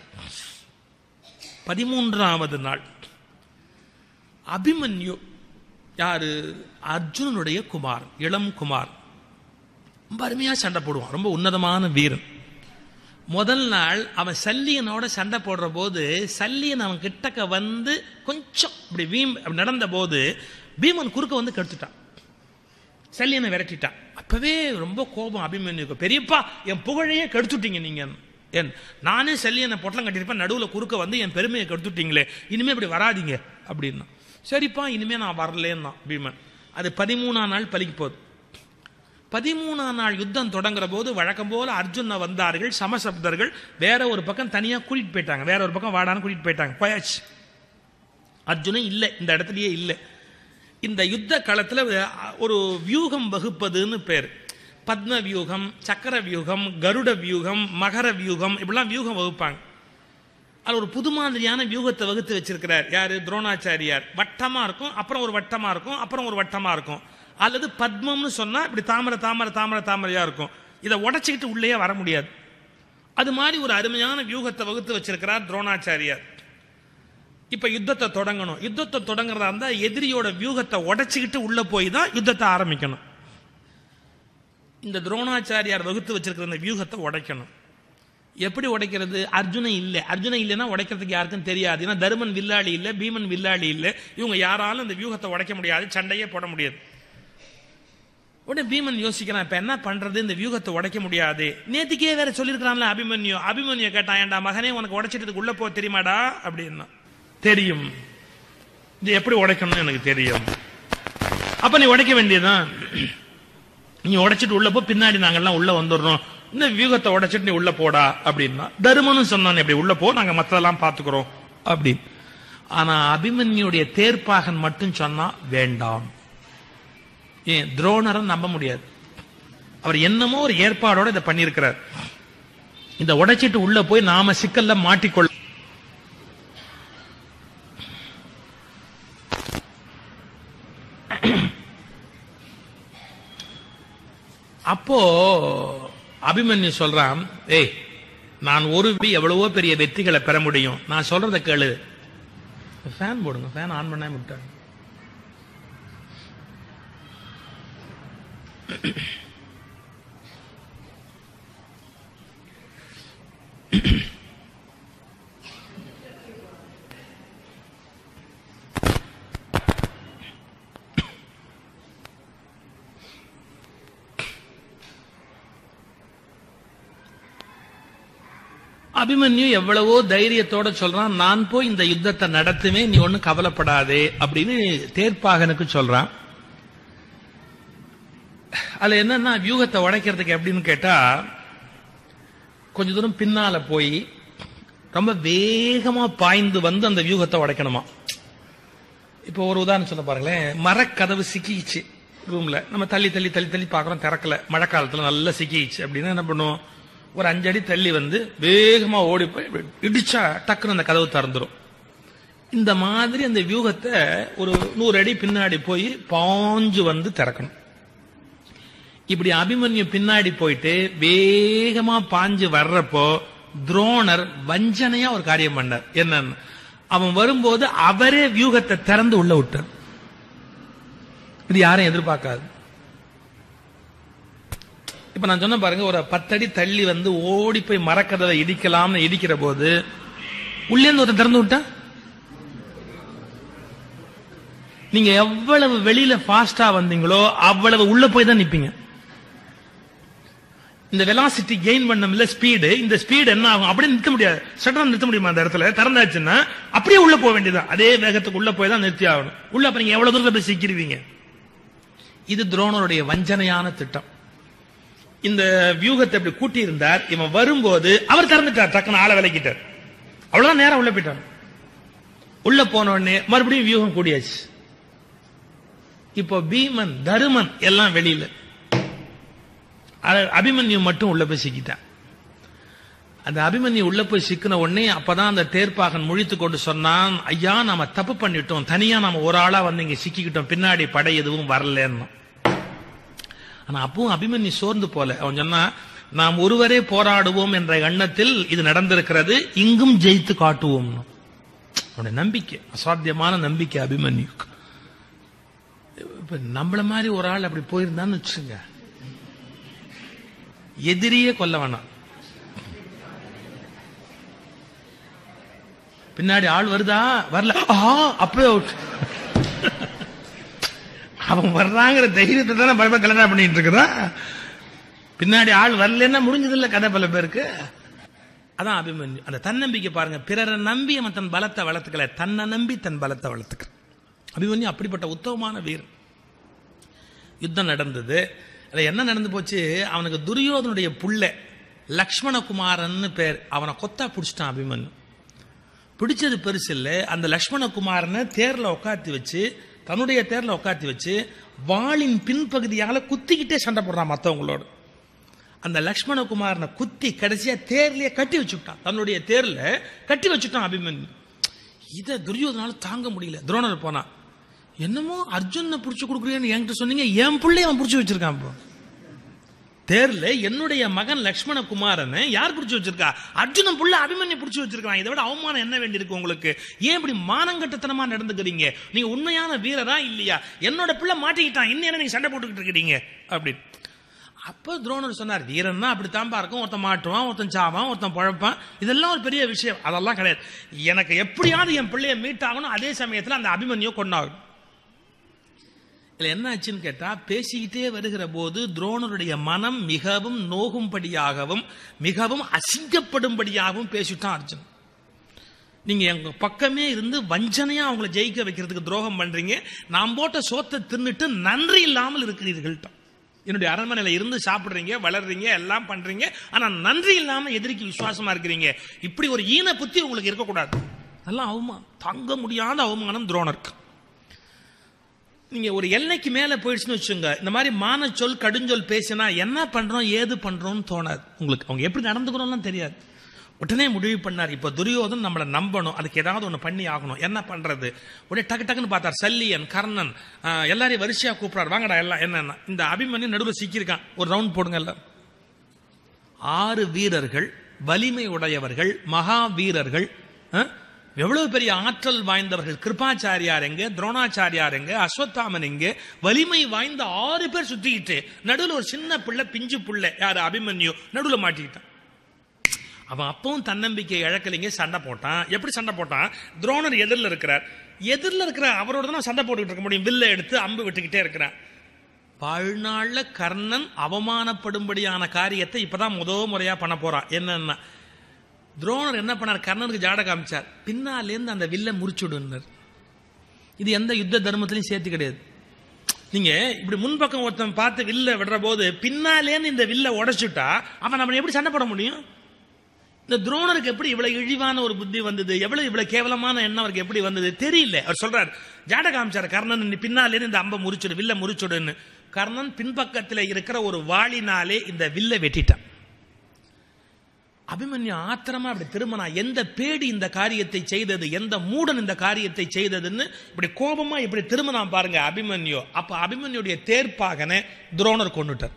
பதிமூன்றாவது நாள் அபிமன்யு யாரு அர்ஜுனனுடைய குமார் இளம் குமார் ரொம்ப அருமையா சண்டை போடுவான் ரொம்ப உன்னதமான வீரன் முதல் நாள் அவன் சல்லியனோட சண்டை போடுற போது சல்லியன் அவன் கிட்டக்க வந்து கொஞ்சம் இப்படி வீம் அப்படி நடந்த போது பீமன் குறுக்க வந்து கெடுத்துட்டான் சல்லியனை விரட்டிட்டான் அப்பவே ரொம்ப கோபம் அபிமன்யுக்கு பெரியப்பா என் புகழையே கெடுத்துட்டீங்க நீங்க என் நானே சல்லியனை பொட்டலம் கட்டியிருப்பேன் நடுவில் குறுக்க வந்து என் பெருமையை கெடுத்துட்டீங்களே இனிமே இப்படி வராதீங்க அப்படின்னா சரிப்பா இனிமே நான் வரலேன்னா பீமன் அது பதிமூணாம் நாள் பலிக்கு போகுது பதிமூணாம் நாள் யுத்தம் தொடங்குற போது வழக்கம் போல அர்ஜுன வந்தார்கள் சமசப்தர்கள் வேற ஒரு பக்கம் தனியா கூட்டிட்டு போயிட்டாங்க வேற ஒரு பக்கம் வாடான்னு கூட்டிட்டு போயிட்டாங்க போயாச்சு அர்ஜுனன் இல்லை இந்த இடத்துலயே இல்லை இந்த யுத்த களத்துல ஒரு வியூகம் வகுப்பதுன்னு பேர் பத்ம வியூகம் சக்கர வியூகம் கருட வியூகம் மகர வியூகம் இப்படிலாம் வியூகம் வகுப்பாங்க அது ஒரு புது மாதிரியான வியூகத்தை வகுத்து வச்சிருக்கிறார் யாரு துரோணாச்சாரியார் வட்டமா இருக்கும் அப்புறம் ஒரு வட்டமா இருக்கும் அப்புறம் ஒரு வட்டமா இருக்கும் அல்லது பத்மம்னு சொன்னா இப்படி தாமரை தாமரை தாமரை தாமரையா இருக்கும் இதை உடைச்சிக்கிட்டு உள்ளேயே வர முடியாது அது மாதிரி ஒரு அருமையான வியூகத்தை வகுத்து வச்சிருக்கிறார் துரோணாச்சாரியார் இப்ப யுத்தத்தை தொடங்கணும் யுத்தத்தை தொடங்குறதா இருந்தா எதிரியோட வியூகத்தை உடைச்சிக்கிட்டு உள்ள போய் தான் யுத்தத்தை ஆரம்பிக்கணும் இந்த துரோணாச்சாரியார் வகுத்து வச்சிருக்கிற இந்த வியூகத்தை உடைக்கணும் எப்படி உடைக்கிறது அர்ஜுனன் இல்லை அர்ஜுனன் இல்லைன்னா உடைக்கிறதுக்கு யாருக்கும் தெரியாது ஏன்னா தருமன் வில்லாளி இல்லை பீமன் வில்லாளி இல்லை இவங்க யாராலும் இந்த வியூகத்தை உடைக்க முடியாது சண்டையே போட முடியாது உடனே பீமன் யோசிக்கிறான் இப்ப என்ன பண்றது இந்த வியூகத்தை உடைக்க முடியாது நேத்திக்கே வேற சொல்லியிருக்கிறான்ல அபிமன்யு அபிமன்யு கேட்டான் ஏன்டா மகனே உனக்கு உடைச்சிட்டு உள்ள போ தெரியுமாடா அப்படின்னா தெரியும் இது எப்படி உடைக்கணும்னு எனக்கு தெரியும் அப்ப நீ உடைக்க வேண்டியதுதான் நீ உடைச்சிட்டு உள்ள போ பின்னாடி நாங்கெல்லாம் உள்ள வந்துடுறோம் இந்த வியூகத்தை உடைச்சிட்டு நீ உள்ள போடா அப்படின்னா தருமனும் சொன்னான் இப்படி உள்ள போ நாங்க மத்ததெல்லாம் பாத்துக்கிறோம் அப்படின்னு ஆனா அபிமன்யுடைய தேர்ப்பாகன் மட்டும் சொன்னா வேண்டாம் ஏன் துரோணரை நம்ப முடியாது அவர் என்னமோ ஒரு ஏற்பாடோட இதை பண்ணியிருக்கிறார் இந்த உடைச்சிட்டு உள்ள போய் நாம சிக்கல்ல மாட்டிக்கொள்ள அப்போ அபிமன்யு சொல்றான் ஏய் நான் ஒரு வி எவ்வளவோ பெரிய வெற்றிகளை பெற முடியும் நான் சொல்றத கேளு ஃபேன் போடுங்க ஃபேன் ஆன் பண்ணாம விட்டாங்க அபிமன்யு எவ்வளவோ தைரியத்தோட சொல்றான் நான் போய் இந்த யுத்தத்தை நடத்துவேன் நீ ஒன்னும் கவலைப்படாதே அப்படின்னு தேர்ப்பாகனுக்கு சொல்றான் அதுல என்னன்னா வியூகத்தை உடைக்கிறதுக்கு எப்படின்னு கேட்டா கொஞ்ச தூரம் பின்னால போய் ரொம்ப வேகமா பாய்ந்து வந்து அந்த வியூகத்தை உடைக்கணுமா இப்போ ஒரு உதாரணம் சொல்ல பாருங்களேன் மரக்கதவு சிக்கிச்சு ரூம்ல நம்ம தள்ளி தள்ளி தள்ளி தள்ளி பார்க்கறோம் திறக்கல மழை காலத்துல நல்லா சிக்கிச்சு அப்படின்னா என்ன பண்ணுவோம் ஒரு அஞ்சடி தள்ளி வந்து வேகமா ஓடி போய் இடிச்சா டக்குன்னு அந்த கதவு திறந்துரும் இந்த மாதிரி அந்த வியூகத்தை ஒரு நூறு அடி பின்னாடி போய் பாஞ்சு வந்து திறக்கணும் இப்படி அபிமன்யு பின்னாடி போயிட்டு வேகமா பாஞ்சு வர்றப்போ துரோணர் வஞ்சனையா ஒரு காரியம் பண்ணார் என்னன்னு அவன் வரும்போது அவரே வியூகத்தை திறந்து உள்ள விட்டார் இது யாரும் எதிர்பார்க்காது இப்ப நான் சொன்ன பாருங்க ஒரு பத்தடி தள்ளி வந்து ஓடி போய் மரக்கதவை இடிக்கலாம்னு இடிக்கிற போது உள்ளே இருந்து ஒருத்தன் திறந்து விட்டா நீங்க எவ்வளவு வெளியில ஃபாஸ்டா வந்தீங்களோ அவ்வளவு உள்ள போய் தான் நிப்பீங்க இந்த வெலாசிட்டி கெயின் பண்ணல ஸ்பீடு இந்த ஸ்பீடு என்ன ஆகும் அப்படியே நிறுத்த முடியாது சட்டனா நிறுத்த முடியுமா அந்த இடத்துல திறந்தாச்சுன்னா அப்படியே உள்ள போக வேண்டியதான் அதே வேகத்துக்கு உள்ள போய் தான் நிறுத்தி ஆகணும் உள்ள அப்ப நீங்க எவ்வளவு தூரத்துல போய் சிக்கிருவீங்க இது துரோணருடைய வஞ்சனையான திட்டம் இந்த வியூகத்தை இப்படி கூட்டி இருந்தார் இவன் வரும்போது அவர் திறந்துட்டார் டக்குன்னு ஆளை விலக்கிட்டார் அவ்வளவுதான் நேரம் உள்ள போயிட்டார் உள்ள போன உடனே மறுபடியும் வியூகம் கூடியாச்சு இப்போ பீமன் தருமன் எல்லாம் வெளியில அ- அபிமன்யு மட்டும் உள்ள போய் சிக்கிட்டான் அந்த அபிமன்யு உள்ள போய் சிக்கின உடனே அப்பதான் அந்த தேர்ப்பாகன் முழித்து கொண்டு சொன்னான் ஐயா நாம தப்பு பண்ணிட்டோம் தனியா நாம ஒரு ஆளா வந்து இங்க சிக்கிக்கிட்டோம் பின்னாடி படை எதுவும் வரலன்னு ஆனா அப்பவும் அபிமன்யு சோர்ந்து போல அவன் சொன்னா நாம் ஒருவரே போராடுவோம் என்ற எண்ணத்தில் இது நடந்திருக்கிறது இங்கும் ஜெயித்து காட்டுவோம் அவனுடைய நம்பிக்கை அசாத்தியமான நம்பிக்கை அபிமன்யுக்கு இப்ப நம்மள மாதிரி ஒரு ஆள் அப்படி போயிருந்தான்னு வச்சுங்க எதிரியே கொல்ல வேணாம் பின்னாடி ஆள் வருதா வரல ஆ அப்பவே out. அவன் வர்றாங்கிற தைரியத்தை தானே பயமா கல்யாணம் பண்ணிட்டு இருக்கிறா பின்னாடி ஆள் வரலன்னா முடிஞ்சது இல்ல கதை பல பேருக்கு அதான் அபிமன்யு அந்த தன்னம்பிக்கை பாருங்க பிறரை நம்பி அவன் தன் பலத்தை வளர்த்துக்கல தன்னை நம்பி தன் பலத்தை வளர்த்துக்க அபிமன்யு அப்படிப்பட்ட உத்தமமான வீரன் யுத்தம் நடந்தது அதுல என்ன நடந்து போச்சு அவனுக்கு துரியோதனுடைய புள்ள லக்ஷ்மணகுமாரன்னு பேர் அவனை கொத்தா பிடிச்சிட்டான் அபிமன்யு பிடிச்சது பெருசு இல்ல அந்த லக்ஷ்மணகுமாரனை தேர்ல உட்காத்தி வச்சு தன்னுடைய தேர்ல உட்காத்தி வச்சு வாளின் பின்பகுதியால குத்திக்கிட்டே சண்டை போடுறான் மத்தவங்களோட அந்த லக்ஷ்மணகுமாரனை குத்தி கடைசியா தேர்லயே கட்டி வச்சுட்டான் தன்னுடைய தேர்ல கட்டி வச்சுட்டான் அபிமன்யு இதை துரியோதனால தாங்க முடியல துரோணர் போனா என்னமோ அர்ஜுனை புடிச்சு கொடுக்குறேன்னு என்கிட்ட சொன்னீங்க என் பிள்ளை அவன் புடிச்சு வச்சிருக்கான் இப்போ தேர்ல என்னுடைய மகன் லக்ஷ்மண குமாரனை யார் பிடிச்சு வச்சிருக்கா அர்ஜுனன் புள்ள அபிமன்யு பிடிச்சு வச்சிருக்கான் இதை விட அவமானம் என்ன வேண்டியிருக்கு உங்களுக்கு ஏன் இப்படி மானங்கட்டத்தனமா நடந்துக்கிறீங்க நீங்க உண்மையான வீரரா இல்லையா என்னோட பிள்ளை மாட்டிக்கிட்டான் இன்னும் என்ன நீங்க சண்டை போட்டுக்கிட்டு இருக்கிறீங்க அப்படின்னு அப்ப துரோணர் சொன்னார் வீரன்னா அப்படித்தான் இருக்கும் ஒருத்தன் மாட்டுவான் ஒருத்தன் சாவான் ஒருத்தன் பழப்பான் இதெல்லாம் ஒரு பெரிய விஷயம் அதெல்லாம் கிடையாது எனக்கு எப்படியாவது என் பிள்ளைய மீட் ஆகணும் அதே சமயத்துல அந்த அபிமன்யு கொண்டாகணும் இதுல என்ன ஆச்சுன்னு கேட்டா பேசிக்கிட்டே வருகிற போது துரோணருடைய மனம் மிகவும் நோகும்படியாகவும் மிகவும் அசிங்கப்படும்படியாகவும் பேசிட்டான் அர்ஜுன் நீங்க எங்க பக்கமே இருந்து வஞ்சனையா அவங்கள ஜெயிக்க வைக்கிறதுக்கு துரோகம் பண்றீங்க நான் போட்ட சோத்தை தின்னுட்டு நன்றி இல்லாமல் இருக்கிறீர்கள் என்னுடைய அரண்மனையில இருந்து சாப்பிடுறீங்க வளர்றீங்க எல்லாம் பண்றீங்க ஆனா நன்றி இல்லாம எதிரிக்கு விசுவாசமா இருக்கிறீங்க இப்படி ஒரு ஈன புத்தி உங்களுக்கு இருக்கக்கூடாது அதெல்லாம் அவமானம் தாங்க முடியாத அவமானம் துரோணருக்கு நீங்க ஒரு எல்லைக்கு மேல போயிடுச்சுன்னு வச்சுங்க இந்த மாதிரி மான சொல் கடுஞ்சொல் பேசினா என்ன பண்றோம் ஏது பண்றோம்னு தோணாது உங்களுக்கு அவங்க எப்படி நடந்துக்கிறோம்லாம் தெரியாது உடனே முடிவு பண்ணார் இப்ப துரியோதன் நம்மளை நம்பணும் அதுக்கு ஏதாவது ஒண்ணு பண்ணி ஆகணும் என்ன பண்றது உடனே டக்கு டக்குன்னு பார்த்தார் சல்லியன் கர்ணன் ஆஹ், எல்லாரையும் வரிசையா கூப்பிடார் வாங்கடா எல்லாம் என்னன்னா இந்த அபிமன்யு நடுவில் சிக்கியிருக்கான் ஒரு ரவுண்ட் போடுங்க எல்லாம் ஆறு வீரர்கள் வலிமை உடையவர்கள் மகாவீரர்கள் அஹ், எவ்வளவு பெரிய ஆற்றல் வாய்ந்தவர்கள் கிருபாச்சாரியார் எங்க துரோணாச்சாரியார் எங்க அஸ்வத்தாமன் எங்க வலிமை வாய்ந்த ஆறு பேர் சுத்திக்கிட்டு நடுவில் ஒரு சின்ன பிள்ளை பிஞ்சு பிள்ளை யாரு அபிமன்யு நடுவில் மாட்டிக்கிட்டான் அவன் அப்பவும் தன்னம்பிக்கை இழக்கலைங்க சண்டை போட்டான் எப்படி சண்டை போட்டான் துரோணர் எதிரில் இருக்கிறார் எதிரில் இருக்கிற அவரோட தான் சண்டை போட்டுக்கிட்டு இருக்க முடியும் வில்ல எடுத்து அம்பு விட்டுக்கிட்டே இருக்கிறான் வாழ்நாள்ல கர்ணன் அவமானப்படும்படியான காரியத்தை இப்பதான் முத முறையா பண்ண போறான் என்னன்னா துரோணர் என்ன பண்ணார் கர்ணனுக்கு ஜாட காமிச்சார் பின்னாலேருந்து அந்த வில்ல முறிச்சுடுனர் இது எந்த யுத்த தர்மத்திலையும் சேர்த்து கிடையாது நீங்க இப்படி முன்பக்கம் ஒருத்தன் பார்த்து வில்ல விடுற போது பின்னாலேருந்து இந்த வில்ல உடைச்சுட்டா அவன் நம்ம எப்படி சண்டை போட முடியும் இந்த துரோணருக்கு எப்படி இவ்வளவு இழிவான ஒரு புத்தி வந்தது எவ்வளவு இவ்வளவு கேவலமான எண்ணம் அவருக்கு எப்படி வந்தது தெரியல அவர் சொல்றார் ஜாட காமிச்சார் கர்ணன் நீ பின்னாலே இந்த அம்ப முறிச்சுடு வில்ல முறிச்சுடுன்னு கர்ணன் பின்பக்கத்தில் இருக்கிற ஒரு வாளினாலே இந்த வில்ல வெட்டிட்டான் அபிமன்யு ஆத்திரமா அப்படி திரும்பினா எந்த பேடி இந்த காரியத்தை செய்தது எந்த மூடன் இந்த காரியத்தை செய்ததுன்னு இப்படி கோபமா இப்படி திரும்பினா பாருங்க அபிமன்யு அப்ப அபிமன்யுடைய தேர்ப்பாகனை துரோணர் கொண்டுட்டார்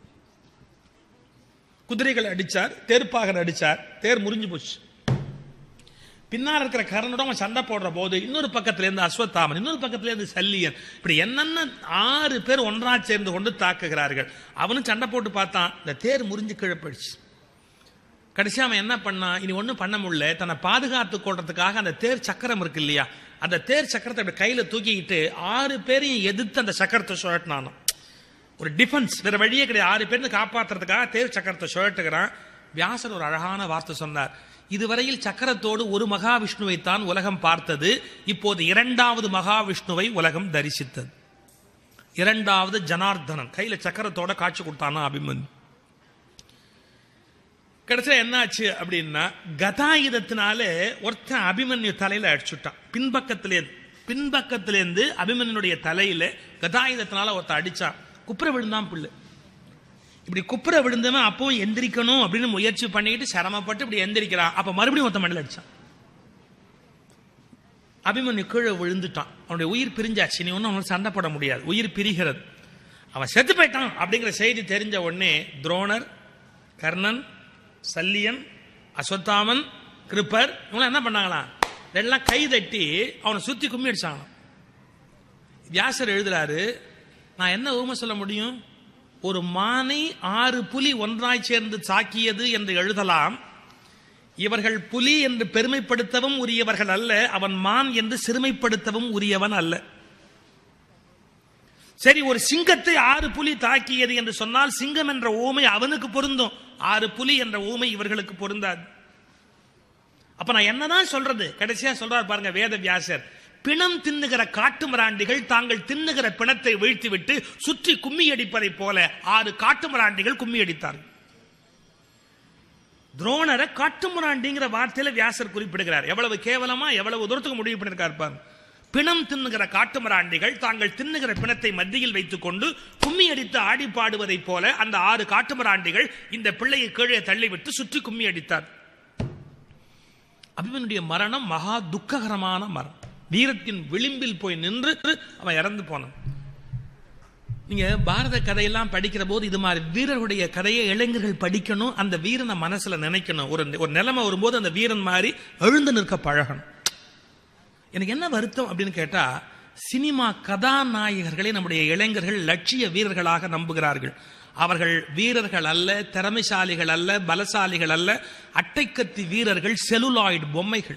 குதிரைகளை அடிச்சார் தேர்ப்பாகன் அடிச்சார் தேர் முறிஞ்சு போச்சு பின்னால் இருக்கிற கர்ணனோட அவன் சண்டை போடுற போது இன்னொரு பக்கத்துல இருந்து அஸ்வத்தாமன் இன்னொரு பக்கத்துல இருந்து சல்லியன் இப்படி என்னென்ன ஆறு பேர் ஒன்றா சேர்ந்து கொண்டு தாக்குகிறார்கள் அவனும் சண்டை போட்டு பார்த்தான் இந்த தேர் முறிஞ்சு கீழே போயிடுச்சு கடைசி அவன் என்ன பண்ணான் இனி ஒன்றும் பண்ண முடியல தன்னை பாதுகாத்து கொள்றதுக்காக அந்த தேர் சக்கரம் இருக்கு இல்லையா அந்த தேர் சக்கரத்தை அப்படி கையில தூக்கிக்கிட்டு ஆறு பேரையும் எதிர்த்து அந்த சக்கரத்தை சுழட்டினானாம் ஒரு டிஃபென்ஸ் வேற வழியே கிடையாது ஆறு பேருந்து காப்பாத்துறதுக்காக தேர் சக்கரத்தை சுழட்டுகிறான் வியாசர் ஒரு அழகான வார்த்தை சொன்னார் இதுவரையில் சக்கரத்தோடு ஒரு மகாவிஷ்ணுவை தான் உலகம் பார்த்தது இப்போது இரண்டாவது மகாவிஷ்ணுவை உலகம் தரிசித்தது இரண்டாவது ஜனார்தனன் கையில சக்கரத்தோட காட்சி கொடுத்தானா அபிமன்யு கடைசியா என்னாச்சு அப்படின்னா கதாயுதத்தினால ஒருத்தன் அபிமன்யு தலையில அடிச்சுட்டான் பின்பக்கத்திலே பின்பக்கத்திலேருந்து அபிமன்யுடைய தலையில கதாயுதத்தினால ஒருத்தன் அடிச்சான் குப்புற விழுந்தான் பிள்ளை இப்படி குப்புற விழுந்தவன் அப்பவும் எந்திரிக்கணும் அப்படின்னு முயற்சி பண்ணிட்டு சிரமப்பட்டு இப்படி எந்திரிக்கிறான் அப்ப மறுபடியும் ஒருத்தன் மண்ணில் அடிச்சான் அபிமன்யு கீழே விழுந்துட்டான் அவனுடைய உயிர் பிரிஞ்சாச்சு நீ ஒன்றும் அவனுக்கு சண்டை போட முடியாது உயிர் பிரிகிறது அவன் செத்து போயிட்டான் அப்படிங்கிற செய்தி தெரிஞ்ச உடனே துரோணர் கர்ணன் சல்லியன் அஸ்வத்தாமன் கிருப்பர் இவங்களாம் என்ன பண்ணாங்களாம் எல்லாம் கை தட்டி அவனை சுத்தி கும்மி அடிச்சாங்களாம் வியாசர் எழுதுறாரு நான் என்ன ஊமை சொல்ல முடியும் ஒரு மானை ஆறு புலி ஒன்றாய் சேர்ந்து சாக்கியது என்று எழுதலாம் இவர்கள் புலி என்று பெருமைப்படுத்தவும் உரியவர்கள் அல்ல அவன் மான் என்று சிறுமைப்படுத்தவும் உரியவன் அல்ல சரி ஒரு சிங்கத்தை ஆறு புலி தாக்கியது என்று சொன்னால் சிங்கம் என்ற ஊமை அவனுக்கு பொருந்தும் ஆறு புலி என்ற ஊமை இவர்களுக்கு பொருந்தாது அப்ப நான் என்னதான் சொல்றது கடைசியா சொல்றார் பாருங்க வேத வியாசர் பிணம் தின்னுகிற காட்டு மிராண்டிகள் தாங்கள் தின்னுகிற பிணத்தை வீழ்த்திவிட்டு சுற்றி கும்மி அடிப்பதை போல ஆறு காட்டு மிராண்டிகள் கும்மி அடித்தார்கள் துரோணரை காட்டுமிராண்டிங்கிற வார்த்தையில வியாசர் குறிப்பிடுகிறார் எவ்வளவு கேவலமா எவ்வளவு தூரத்துக்கு முடிவு பண்ணிருக்கார் பாருங்க பிணம் தின்னுகிற காட்டுமிராண்டிகள் தாங்கள் தின்னுகிற பிணத்தை மத்தியில் வைத்துக் கொண்டு கும்மி அடித்து ஆடி பாடுவதைப் போல அந்த ஆறு காட்டுமிராண்டிகள் இந்த பிள்ளையை கீழே தள்ளிவிட்டு சுற்றி கும்மி அடித்தார் அபிமனுடைய மரணம் மகா துக்ககரமான மரணம் வீரத்தின் விளிம்பில் போய் நின்று அவன் இறந்து போனான் நீங்க பாரத கதையெல்லாம் படிக்கிற போது இது மாதிரி வீரர்களுடைய கதையை இளைஞர்கள் படிக்கணும் அந்த வீரனை மனசுல நினைக்கணும் ஒரு ஒரு நிலைமை வரும்போது அந்த வீரன் மாதிரி எழுந்து நிற்க பழகணும் எனக்கு என்ன வருத்தம் அப்படின்னு கேட்டா சினிமா கதாநாயகர்களை நம்முடைய இளைஞர்கள் லட்சிய வீரர்களாக நம்புகிறார்கள் அவர்கள் வீரர்கள் அல்ல திறமைசாலிகள் அல்ல பலசாலிகள் அல்ல அட்டைக்கத்தி வீரர்கள் செலுலாய்டு பொம்மைகள்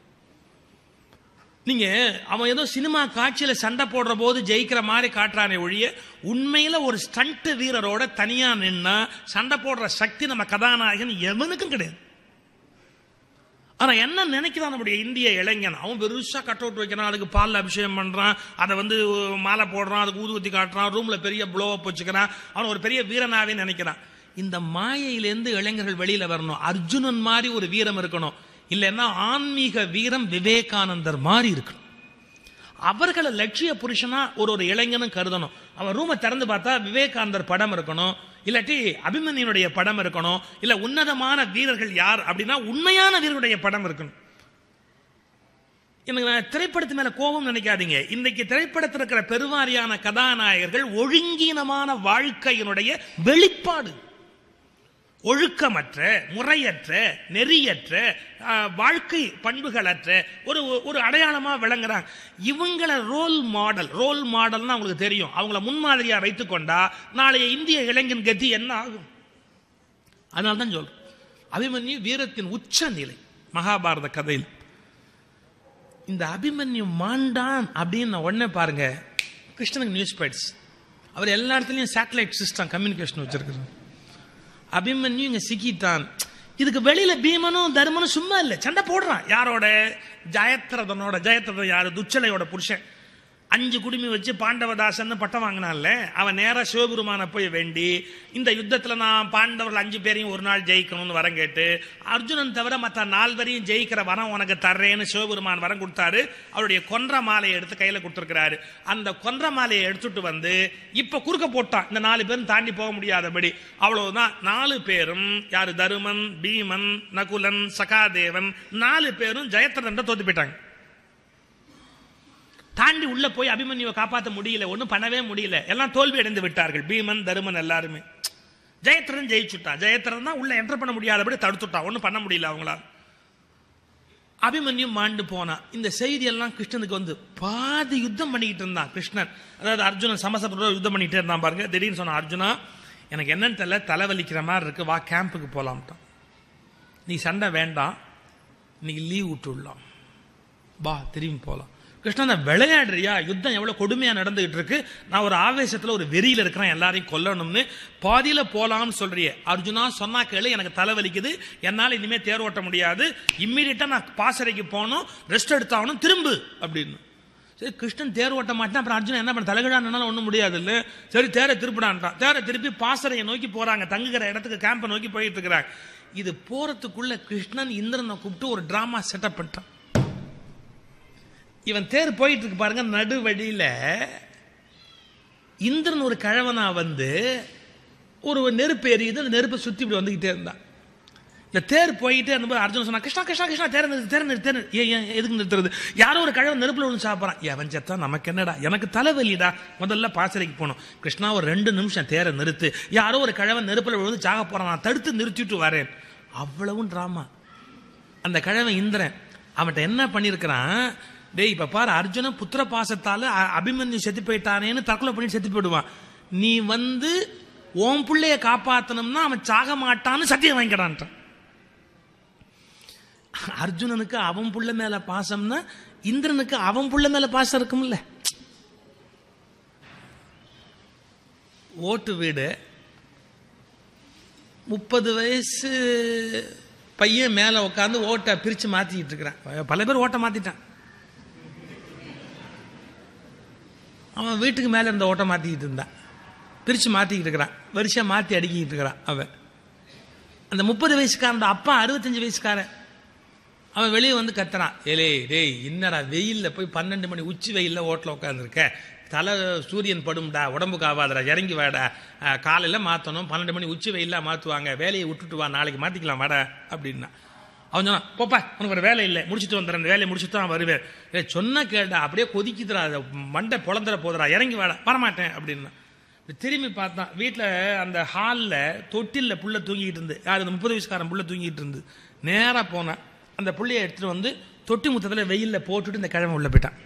நீங்க அவன் ஏதோ சினிமா காட்சியில சண்டை போடுற போது ஜெயிக்கிற மாதிரி காட்டுறானே ஒழிய உண்மையில ஒரு ஸ்டண்ட் வீரரோட தனியா நின்னா சண்டை போடுற சக்தி நம்ம கதாநாயகன் எவனுக்கும் கிடையாது ஆனா என்ன நினைக்கிறான் நம்முடைய இந்திய இளைஞன் அவன் பெருசா கட் அவுட் வைக்கிறான் அதுக்கு பால் அபிஷேகம் பண்றான் அதை வந்து மாலை போடுறான் அதுக்கு ஊதுவத்தி காட்டுறான் ரூம்ல பெரிய ப்ளோ அப் வச்சுக்கிறான் அவன் ஒரு பெரிய வீரனாவே நினைக்கிறான் இந்த மாயையிலேருந்து இளைஞர்கள் வெளியில வரணும் அர்ஜுனன் மாதிரி ஒரு வீரம் இருக்கணும் இல்லைன்னா ஆன்மீக வீரம் விவேகானந்தர் மாதிரி இருக்கணும் அவர்களை லட்சிய புருஷனா ஒரு ஒரு இளைஞனும் கருதணும் அவன் ரூமை திறந்து பார்த்தா விவேகானந்தர் படம் இருக்கணும் இல்லாட்டி அபிமன்யனுடைய படம் இருக்கணும் இல்ல உன்னதமான வீரர்கள் யார் அப்படின்னா உண்மையான வீரருடைய படம் இருக்கணும் எனக்கு நான் திரைப்படத்து மேல கோபம் நினைக்காதீங்க இன்னைக்கு திரைப்படத்தில் இருக்கிற பெருவாரியான கதாநாயகர்கள் ஒழுங்கீனமான வாழ்க்கையினுடைய வெளிப்பாடு ஒழுக்கமற்ற முறையற்ற நெறியற்ற ஆஹ், வாழ்க்கை பண்புகளற்ற ஒரு ஒரு அடையாளமா விளங்குறாங்க இவங்கள ரோல் மாடல் ரோல் மாடல்னா அவங்களுக்கு தெரியும் அவங்கள முன்மாதிரியா வைத்துக்கொண்டா நாளைய இந்திய இளைஞன் கதி என்ன ஆகும் அதனால தான் சொல்றேன் அபிமன்யு வீரத்தின் உச்ச நிலை மகாபாரத கதையில் இந்த அபிமன்யு மாண்டான் அப்படின்னு நான் உடனே பாருங்க கிருஷ்ணனுக்கு நியூஸ் போயிடுச்சு அவர் எல்லா இடத்துலையும் சேட்டலைட் சிஸ்டம் கம்யூனிகேஷன் வச்சிருக்கிறார் அபிமன்யு இங்க சிக்கிட்டான் இதுக்கு வெளியில பீமனும் தருமனும் சும்மா இல்லை சண்டை போடுறான் யாரோட ஜெயத்ரதனோட ஜெயத்ரதன் யாரு துச்சலையோட புருஷன் அஞ்சு குடுமி வச்சு பாண்டவதாசன் பட்டம் வாங்கினான்ல அவன் நேரா சிவபெருமான போய் வேண்டி இந்த யுத்தத்துல நான் பாண்டவர்கள் அஞ்சு பேரையும் ஒரு நாள் ஜெயிக்கணும்னு வரம் கேட்டு அர்ஜுனன் தவிர மற்ற நால்வரையும் ஜெயிக்கிற வரம் உனக்கு தர்றேன்னு சிவபெருமான் வரம் கொடுத்தாரு அவருடைய கொன்ற மாலையை எடுத்து கையில கொடுத்துருக்கிறாரு அந்த கொன்ற மாலையை எடுத்துட்டு வந்து இப்ப குறுக்க போட்டான் இந்த நாலு பேரும் தாண்டி போக முடியாதபடி அவ்வளவுதான் நாலு பேரும் யாரு தருமன் பீமன் நகுலன் சகாதேவன் நாலு பேரும் ஜெயத்ரதன் தோத்து போயிட்டாங்க தாண்டி உள்ள போய் அபிமன்யுவை காப்பாற்ற முடியல ஒன்றும் பண்ணவே முடியல எல்லாம் தோல்வி அடைந்து விட்டார்கள் பீமன் தருமன் எல்லாருமே ஜெயத்ரன் ஜெயிச்சுட்டான் ஜெயத்ரன் தான் உள்ள என்டர் பண்ண முடியாதபடி தடுத்துட்டான் ஒன்றும் பண்ண முடியல அவங்களால அபிமன்யு மாண்டு போனான் இந்த செய்தி எல்லாம் கிருஷ்ணனுக்கு வந்து பாதி யுத்தம் பண்ணிக்கிட்டு இருந்தான் கிருஷ்ணன் அதாவது அர்ஜுனன் சமசபுர யுத்தம் பண்ணிட்டே இருந்தான் பாருங்க திடீர்னு சொன்னான் அர்ஜுனா எனக்கு என்னன்னு தெரியல தலைவலிக்கிற மாதிரி இருக்கு வா கேம்புக்கு போலாம்ட்டான் நீ சண்டை வேண்டாம் இன்னைக்கு லீவ் விட்டுடலாம் வா திரும்பி போகலாம் கிருஷ்ணா நான் விளையாடுறியா யுத்தம் எவ்வளவு கொடுமையா நடந்துகிட்டு இருக்கு நான் ஒரு ஆவேசத்துல ஒரு வெறியில இருக்கிறேன் எல்லாரையும் கொல்லணும்னு பாதியில போலாம்னு சொல்றியே அர்ஜுனா சொன்னா கேளு எனக்கு தலைவலிக்குது என்னால இனிமே தேர் ஓட்ட முடியாது இம்மீடியட்டா நான் பாசறைக்கு போகணும் ரெஸ்ட் எடுத்தாகணும் திரும்பு அப்படின்னு சரி கிருஷ்ணன் தேர் ஓட்ட மாட்டேன் அப்புறம் அர்ஜுனன் என்ன பண்ண தலைகடானாலும் ஒன்றும் முடியாது இல்லை சரி தேரை திருப்பிடான்ட்டான் தேரை திருப்பி பாசறையை நோக்கி போறாங்க தங்குகிற இடத்துக்கு கேம்பை நோக்கி போயிட்டு இருக்கிறாங்க இது போறதுக்குள்ள கிருஷ்ணன் இந்திரனை கூப்பிட்டு ஒரு டிராமா செட்டப் பண்ணிட்டான் இவன் தேர் போயிட்டு இருக்கு பாருங்க நடு வழியில இந்திரன் ஒரு கிழவனா வந்து ஒரு நெருப்பு எரியுது அந்த நெருப்பை சுத்தி இப்படி வந்துகிட்டே இருந்தான் இந்த தேர் போயிட்டு அந்த அர்ஜுன் சொன்னா கிருஷ்ணா கிருஷ்ணா கிருஷ்ணா தேர் நிறுத்து தேர் நிறுத்து தேர் நிறுத்து." ஏன் ஏன் எதுக்கு நிறுத்துறது யாரோ ஒரு கழவன் நெருப்புல விழுந்து சாப்பிட்றான் எவன் செத்தா நமக்கு என்னடா எனக்கு தலைவலிடா முதல்ல பாசறைக்கு போகணும் கிருஷ்ணா ஒரு ரெண்டு நிமிஷம் தேரை நிறுத்து யாரோ ஒரு கழவன் நெருப்புல விழுந்து சாக போறான் நான் தடுத்து நிறுத்திட்டு வரேன் அவ்வளவும் டிராமா அந்த கிழவன் இந்திரன் அவன்கிட்ட என்ன பண்ணியிருக்கிறான் டேய் இப்ப பாரு அர்ஜுனன் புத்திர பாசத்தால அ- அபிமன்யு செத்து போயிட்டானேன்னு தற்கொலை பண்ணி செத்து போயிடுவான் நீ வந்து உன் பிள்ளைய காப்பாத்தணும்னா அவன் சாக மாட்டான்னு சத்தியம் வாங்கிக்கிறான்ட்டான் அர்ஜுனனுக்கு அவன் புள்ள மேல பாசம்னா இந்திரனுக்கு அவன் புள்ள மேல பாசம் இருக்கும்ல ஓட்டு வீடு முப்பது வயசு பையன் மேலே உட்காந்து ஓட்டை பிரித்து மாற்றிக்கிட்டு இருக்கிறான் பல பேர் ஓட்டை மாற்றிட்டான் அவன் வீட்டுக்கு மேலே இருந்த ஓட்டை மாற்றிக்கிட்டு இருந்தான் பிரித்து மாற்றிக்கிட்டு இருக்கிறான் வரிசையாக மாற்றி அடிக்கிட்டு இருக்கிறான் அவன் அந்த முப்பது வயசுக்காரன் அப்பா அறுபத்தஞ்சு வயசுக்காரன் அவன் வெளியே வந்து கத்துறான் ஏலே டேய் என்னடா வெயில்ல போய் பன்னெண்டு மணி உச்சி வெயில்ல ஓட்டில் உட்காந்துருக்க தலை சூரியன் படும்டா உடம்புக்கு ஆகாதடா இறங்கி வாடா அஹ், காலையில மாற்றணும் பன்னெண்டு மணி உச்சி வெயில்ல மாற்றுவாங்க வேலையை விட்டுட்டு வா நாளைக்கு மாற்றிக்கலாம் வாடா அப்படின்னா அவன் சொன்னான் போப்பா உனக்கு ஒரு வேலை இல்லை முடிச்சுட்டு வந்துடுறேன் இந்த வேலையை முடிச்சுட்டு தான் வருவேன் ஏ சொன்னா கேட்டா அப்படியே கொதிக்குதுடா அதை மண்டை பொழந்துட போதுடா இறங்கி வாடா வரமாட்டேன் அப்படின்னா இப்படி திரும்பி பார்த்தான் வீட்டில் அந்த ஹாலில் தொட்டிலில் புள்ள தூங்கிட்டு இருந்து யார் அந்த முப்பது வயசுக்காரன் புள்ள தூங்கிட்டு இருந்து நேராக போனான் அந்த புள்ளைய எடுத்துட்டு வந்து தொட்டி முத்தத்தில் வெயிலில் போட்டுட்டு இந்த கிழமை உள்ள போயிட்டான்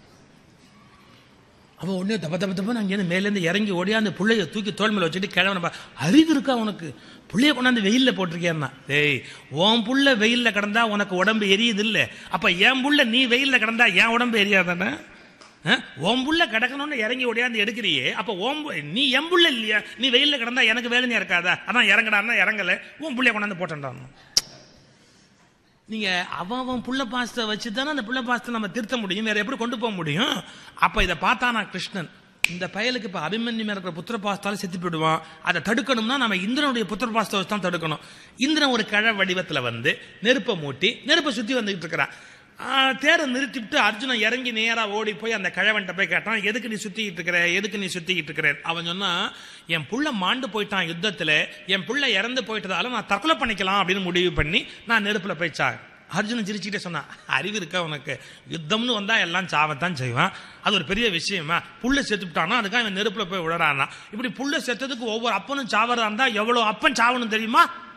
அவன் உடனே தப்ப தப்ப தப்பன்னு அங்கேருந்து மேலேருந்து இறங்கி ஓடியா அந்த புள்ளைய தூக்கி தோல் மேல வச்சுட்டு கிழவனை பா அறிவு இருக்கா உனக்கு புள்ளைய கொண்டாந்து வெயில்ல போட்டிருக்கேன்னா டேய் உன் புள்ள வெயில்ல கிடந்தா உனக்கு உடம்பு எரியுது இல்ல அப்ப என் புள்ள நீ வெயில்ல கிடந்தா என் உடம்பு எரியாதானே அஹ்? உன் புள்ள கிடக்கணும்னு இறங்கி ஓடியாந்து எடுக்கிறியே அப்ப உன் பு- நீ என் புள்ள இல்லையா நீ வெயில்ல கிடந்தா எனக்கு வேலையா இருக்காதா அதான் இறங்கடான்னா இறங்கல உன் புள்ளைய கொண்டாந்து போட்டேன்டான் நீங்க அவன் அவன் புள்ள பாசத்தை வச்சு தானே அந்த புள்ள பாசத்தை நம்ம திருத்த முடியும் வேற எப்படி கொண்டு போக முடியும் அப்ப இதை பார்த்தானா கிருஷ்ணன் இந்த பயலுக்கு இப்ப அபிமன்யு மேல இருக்கிற புத்திர பாசத்தால செத்து போயிடுவான் அதை தடுக்கணும்னா நம்ம இந்திரனுடைய புத்திர பாசத்தை வச்சு தான் தடுக்கணும் இந்திரன் ஒரு கழ வடிவத்துல வந்து நெருப்பை மூட்டி நெருப்பை சுத்தி வந்துகிட்டு இருக்கிறான் ஆஹ், தேரை நிறுத்திவிட்டு அர்ஜுனன் இறங்கி நேரா ஓடி போய் அந்த கிழவன்ட்ட போய் கேட்டான் எதுக்கு நீ சுத்திக்கிட்டு இருக்கிற எதுக்கு நீ சுத்திக்கிட்டு இருக்கிற அவன் சொன்னா என் புள்ள மாண்டு போயிட்டான் யுத்தத்துல என் புள்ள இறந்து போயிட்டதால நான் தற்கொலை பண்ணிக்கலாம் அப்படின்னு முடிவு பண்ணி நான் நெருப்புல போய் சா அர்ஜுனன் சிரிச்சுக்கிட்டே சொன்னான் அறிவு இருக்கா உனக்கு யுத்தம்னு வந்தா எல்லாம் சாவத்தான் செய்வான் அது ஒரு பெரிய விஷயமா புள்ள செத்துட்டானா அதுக்காக இவன் நெருப்புல போய் விழறானா இப்படி புள்ள செத்ததுக்கு ஒவ்வொரு அப்பனும் சாவறதா இருந்தா எவ்வளவு அப்பன் சாவணும் தெரியுமா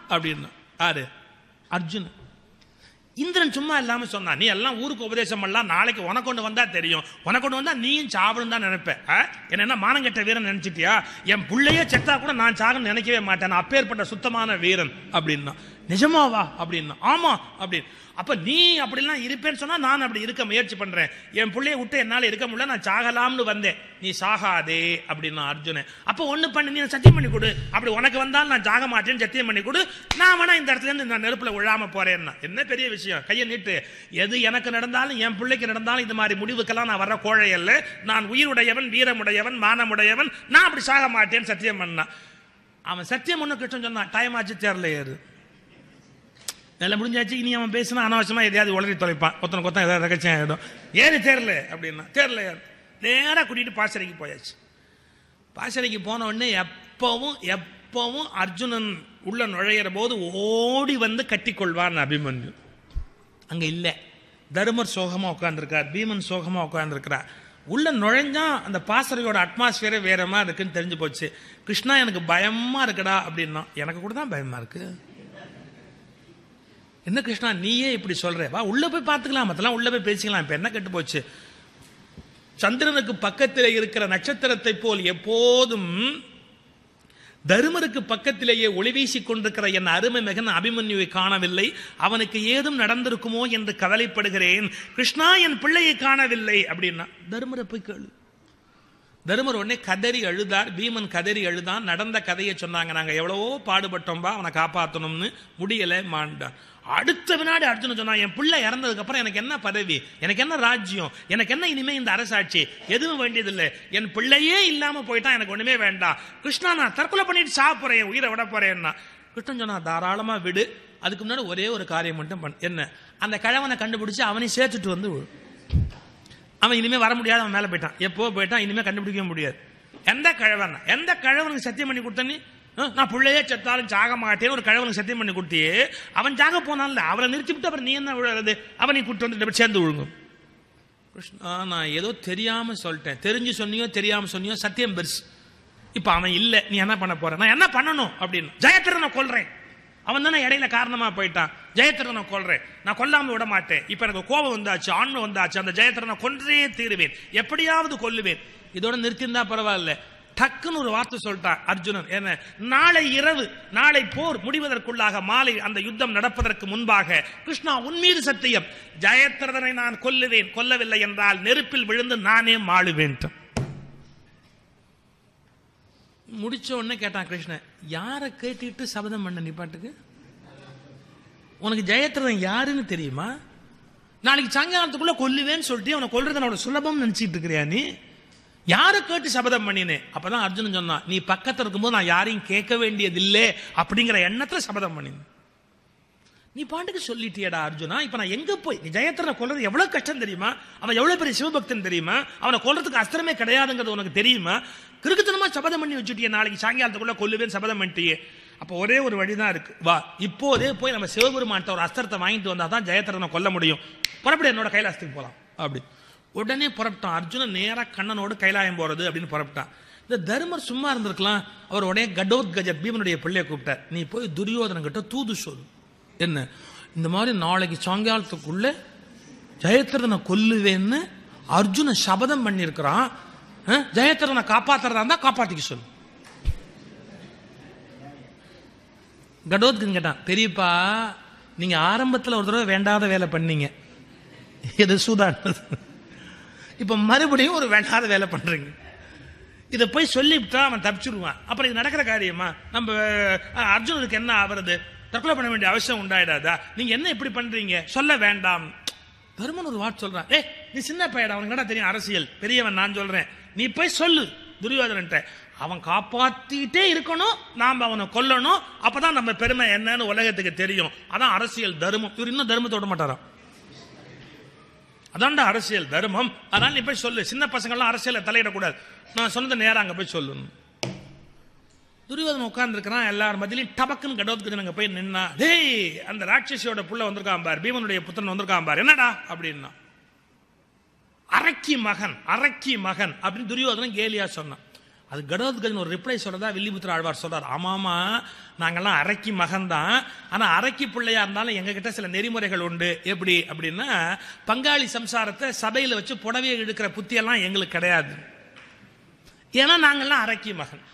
அப்படின்னா யாரு அர்ஜுன் இந்திரன் சும்மா இல்லாம சொன்னான் நீ எல்லாம் ஊருக்கு உபதேசம் பண்ணலாம் நாளைக்கு உனக்கு கொண்டு வந்தா தெரியும் உனக்கு கொண்டு வந்தா நீயும் சாவணும் தான் நினைப்ப ஆ? என்ன என்ன மானங்கெட்ட வீரன் நினைச்சிட்டியா என் பிள்ளையே செத்தா கூட நான் சாகன்னு நினைக்கவே மாட்டேன் நான் அப்பேற்பட்ட சுத்தமான வீரன் அப்படின்னா நிஜமாவா அப்படின்னா ஆமா அப்படின்னு அப்ப நீ அப்படிலாம் இருப்பேன்னு சொன்னா நான் அப்படி இருக்க முயற்சி பண்றேன் என் பிள்ளைய விட்டு என்னால இருக்க முடியல நான் சாகலாம்னு வந்தேன் நீ சாகாதே அப்படின்னா அர்ஜுனன் அப்ப ஒண்ணு பண்ணி நீ சத்தியம் பண்ணி கொடு அப்படி உனக்கு வந்தாலும் நான் சாக மாட்டேன்னு சத்தியம் பண்ணி கொடு நான் வேணா இந்த இடத்துல இருந்து நான் நெருப்புல விழாம போறேன்னா என்ன பெரிய விஷயம் கையை நீட்டு எது எனக்கு நடந்தாலும் என் பிள்ளைக்கு நடந்தாலும் இந்த மாதிரி முடிவுக்கெல்லாம் நான் வர கோழை அல்ல நான் உயிருடையவன் வீரமுடையவன் மானமுடையவன் நான் அப்படி சாக மாட்டேன்னு சத்தியம் பண்ணான் அவன் சத்தியம் ஒண்ணு கிட்ட சொன்னான் டைம் ஆச்சு தேர்ல ஏறு நல்லா முடிஞ்சாச்சு இனி அவன் பேசினா அனாவசியமா எதையாவது உளறி தொலைப்பான் ஒருத்தனுக்கு ஒருத்தன் ஏதாவது ரகச்சியம் ஆகிடும் ஏறு தேர்ல அப்படின்னா தேர்ல ஏறு நேராக கூட்டிட்டு பாசறைக்கு போயாச்சு பாசறைக்கு போன உடனே எப்பவும் எப்பவும் அர்ஜுனன் உள்ள நுழையிற போது ஓடி வந்து கட்டிக்கொள்வான் அபிமன்யு அங்க இல்ல தருமர் சோகமா உட்கார்ந்துருக்கார் பீமன் சோகமா உட்கார்ந்துருக்கிறார் உள்ள நுழைஞ்சா அந்த பாசறையோட அட்மாஸ்பியரே வேற மாதிரி இருக்குன்னு தெரிஞ்சு போச்சு கிருஷ்ணா எனக்கு பயமா இருக்குடா அப்படின்னா எனக்கு கூட தான் பயமா இருக்கு என்ன கிருஷ்ணா நீயே இப்படி சொல்ற வா உள்ள போய் பார்த்துக்கலாம் மத்தெல்லாம் உள்ள போய் பேசிக்கலாம் இப்ப என்ன கெட்டு போச்சு சந்திரனுக்கு பக்கத்தில் இருக்கிற நட்சத்திரத்தை போல் எப்போதும் தருமருக்கு பக்கத்திலேயே ஒளி வீசிக் கொண்டிருக்கிற என் அருமை மகன் அபிமன்யுவை காணவில்லை அவனுக்கு ஏதும் நடந்திருக்குமோ என்று கவலைப்படுகிறேன் கிருஷ்ணா என் பிள்ளையை காணவில்லை அப்படின்னா தருமரை போய் கேளு தருமர் உடனே கதறி அழுதார் பீமன் கதறி அழுதான் நடந்த கதையை சொன்னாங்க நாங்க எவ்வளவோ பாடுபட்டோம்பா அவனை காப்பாற்றணும்னு முடியல மாண்டான் அடுத்த வினாடி அர்ஜுனன் சொன்னான் என் பிள்ளை இறந்ததுக்கு அப்புறம் எனக்கு என்ன பதவி எனக்கு என்ன ராஜ்யம் எனக்கு என்ன இனிமே இந்த அரசாட்சி எதுவும் வேண்டியதில்லை என் பிள்ளையே இல்லாம போயிட்டான் எனக்கு ஒண்ணுமே வேண்டாம் கிருஷ்ணா நான் தற்கொலை பண்ணிட்டு சாப்பிட்றேன் என் உயிரை விட போறேன்னா கிருஷ்ணன் சொன்னா தாராளமா விடு அதுக்கு முன்னாடி ஒரே ஒரு காரியம் மட்டும் பண்ணு என்ன அந்த கிழவனை கண்டுபிடிச்சு அவனையும் சேர்த்துட்டு வந்து விடு அவன் இனிமே வர முடியாது அவன் மேல போயிட்டான் எப்போ போயிட்டான் இனிமே கண்டுபிடிக்கவே முடியாது எந்த கிழவன் எந்த கிழவனுக்கு சத்தியம் பண்ணி கொடுத்த நீ அஹ், நான் பிள்ளையே செத்தாலும் சாக மாட்டேன்னு ஒரு கிழவனுக்கு சத்தியம் பண்ணி கொடுத்தியே அவன் சாக போனான்ல அவனை நிறுத்திவிட்டு அப்புறம் நீ என்ன விழுறது அவனை கூட்டு வந்து சேர்ந்து விழுங்கும் கிருஷ்ணா நான் ஏதோ தெரியாம சொல்லிட்டேன் தெரிஞ்சு சொன்னியோ தெரியாம சொன்னியோ சத்தியம் பெருசு இப்ப அவன் இல்ல நீ என்ன பண்ண போற நான் என்ன பண்ணணும் அப்படின்னு ஜெயத்திரனை கொல்றேன் அவன் தானே இடையில காரணமா போயிட்டான் ஜெயத்திரனை கொல்றேன் நான் கொல்லாம விட மாட்டேன் இப்ப எனக்கு கோபம் வந்தாச்சு ஆண்மை வந்தாச்சு அந்த ஜெயத்திரனை கொன்றே தீருவேன் எப்படியாவது கொல்லுவேன் இதோட நிறுத்தியிருந்தா பரவாயில்ல டக்குன்னு ஒரு வார்த்தை சொல்லிட்டான் அர்ஜுனன் என்ன நாளை இரவு நாளை போர் முடிவதற்குள்ளாக மாலை அந்த யுத்தம் நடப்பதற்கு முன்பாக கிருஷ்ணா உன் மீது சத்தியம் ஜெயத்ரதனை நான் கொல்லுவேன் கொல்லவில்லை என்றால் நெருப்பில் விழுந்து நானே மாளுவேன் முடிச்ச உடனே கேட்டான் கிருஷ்ணன் யாரை கேட்டுட்டு சபதம் பண்ண நீ பாட்டுக்கு உனக்கு ஜெயத்ரதன் யாருன்னு தெரியுமா நாளைக்கு சாயங்காலத்துக்குள்ள கொல்லுவேன்னு சொல்லிட்டு அவனை கொல்றது அவனோட சுலபம் நினைச்சிட்டு இருக்கிறியா நீ யாரை கேட்டு சபதம் பண்ணினேன் அப்பதான் அர்ஜுனன் சொன்னான் நீ பக்கத்துல இருக்கும்போது நான் யாரையும் கேட்க வேண்டியதில்லை அப்படிங்கிற எண்ணத்துல சபதம் பண்ணினேன் நீ பாட்டுக்கு சொல்லிட்டியடா அர்ஜுனா இப்ப நான் எங்க போய் நீ ஜெயத்திரனை கொல்றது எவ்வளவு கஷ்டம் தெரியுமா அவன் எவ்வளவு பெரிய சிவபக்தன் தெரியுமா அவனை கொல்றதுக்கு அஸ்திரமே கிடையாதுங்கிறது உனக்கு தெரியுமா கிறுக்குத்தனமா சபதம் பண்ணி வச்சுட்டியே நாளைக்கு சாயங்காலத்துக்குள்ள கொல்லுவேன் சபதம் பண்ணிட்டியே அப்ப ஒரே ஒரு வழிதான் இருக்கு வா இப்போதே போய் நம்ம சிவபெருமான்ட்ட ஒரு அஸ்திரத்தை வாங்கிட்டு வந்தா தான் ஜெயத்திரனை கொல்ல முடியும் புறப்படு என்னோட கைலாசத்துக்கு போலாம் அப்படி உடனே புறப்பட்டான் அர்ஜுனன் நேரா கண்ணனோடு கைலாயம் போறது அப்படின்னு புறப்பட்டான் இந்த தர்மர் சும்மா இருந்திருக்கலாம் அவர் உடனே கடோத்கஜ பீமனுடைய பிள்ளைய கூப்பிட்டார் நீ போய் துரியோதனன் கிட்ட தூது சொல்லு என்ன இந்த மாதிரி நாளைக்கு சாயங்காலத்துக்குள்ள ஜெயத்திரதனை கொல்லுவேன்னு அர்ஜுன சபதம் பண்ணியிருக்கிறான் அஹ், ஜெயத்திரதனை காப்பாத்துறதா இருந்தா காப்பாத்திக்க சொல்லு கடோத்கன் கேட்டான் பெரியப்பா நீங்க ஆரம்பத்துல ஒரு தடவை வேண்டாத வேலை பண்ணீங்க இது சூதானது இப்ப மறுபடியும் ஒரு வேண்டாத வேலை பண்றீங்க இதை போய் சொல்லிவிட்டா அவன் தப்பிச்சிருவான் அப்புறம் இது நடக்கிற காரியமா நம்ம அஹ், அர்ஜுனனுக்கு என்ன ஆவறது தற்கொலை பண்ண வேண்டிய அவசியம் உண்டாயிடாதா நீங்க என்ன இப்படி பண்றீங்க சொல்ல வேண்டாம் தருமன் ஒரு வார்த்தை சொல்றான் ஏ நீ சின்ன பையடா அவனுக்கு என்ன தெரியும் அரசியல் பெரியவன் நான் சொல்றேன் நீ போய் சொல்லு துரியோதனன்ட்ட அவன் காப்பாத்திட்டே இருக்கணும் நாம் அவனை கொல்லணும் அப்பதான் நம்ம பெருமை என்னன்னு உலகத்துக்கு தெரியும் அதான் அரசியல் தர்மம் இவர் இன்னும் தர்மத்தை விட மாட்டாராம் அதான்டா அரசியல் தர்மம் அதனால நீ போய் சொல்லு சின்ன பசங்கள்லாம் அரசியல தலையிடக்கூடாது நான் சொன்னது நேரா அங்க போய் சொல்லணும் துரியோதனன் உட்கார்ந்து இருக்கிறான் எல்லாரும் மத்தியிலும் டபக்குன்னு கடோத்கஜன் அங்க போய் நின்னா டேய் அந்த ராட்சசியோட புள்ள வந்திருக்கான் பார் பீமனுடைய புத்திரன் வந்திருக்கான் பார் என்னடா அப்படின்னா அரக்கி மகன் அரக்கி மகன் அப்படின்னு துரியோதனன் கேலியா சொன்னான் அது கடோத்கஜன் ஒரு ரிப்ளை சொல்றதா வில்லிபுத்திர ஆழ்வார் சொல்றார் ஆமாமா நாங்கெல்லாம் அரைக்கி மகன்தான் ஆனா அரைக்கி பிள்ளையா இருந்தாலும் எங்க கிட்ட சில நெறிமுறைகள் உண்டு எப்படி அப்படின்னா பங்காளி சம்சாரத்தை சபையில வச்சு புடவையை இழுக்கிற புத்தியெல்லாம் எங்களுக்கு கிடையாது ஏன்னா நாங்கெல்லாம் அரைக்கி மகன்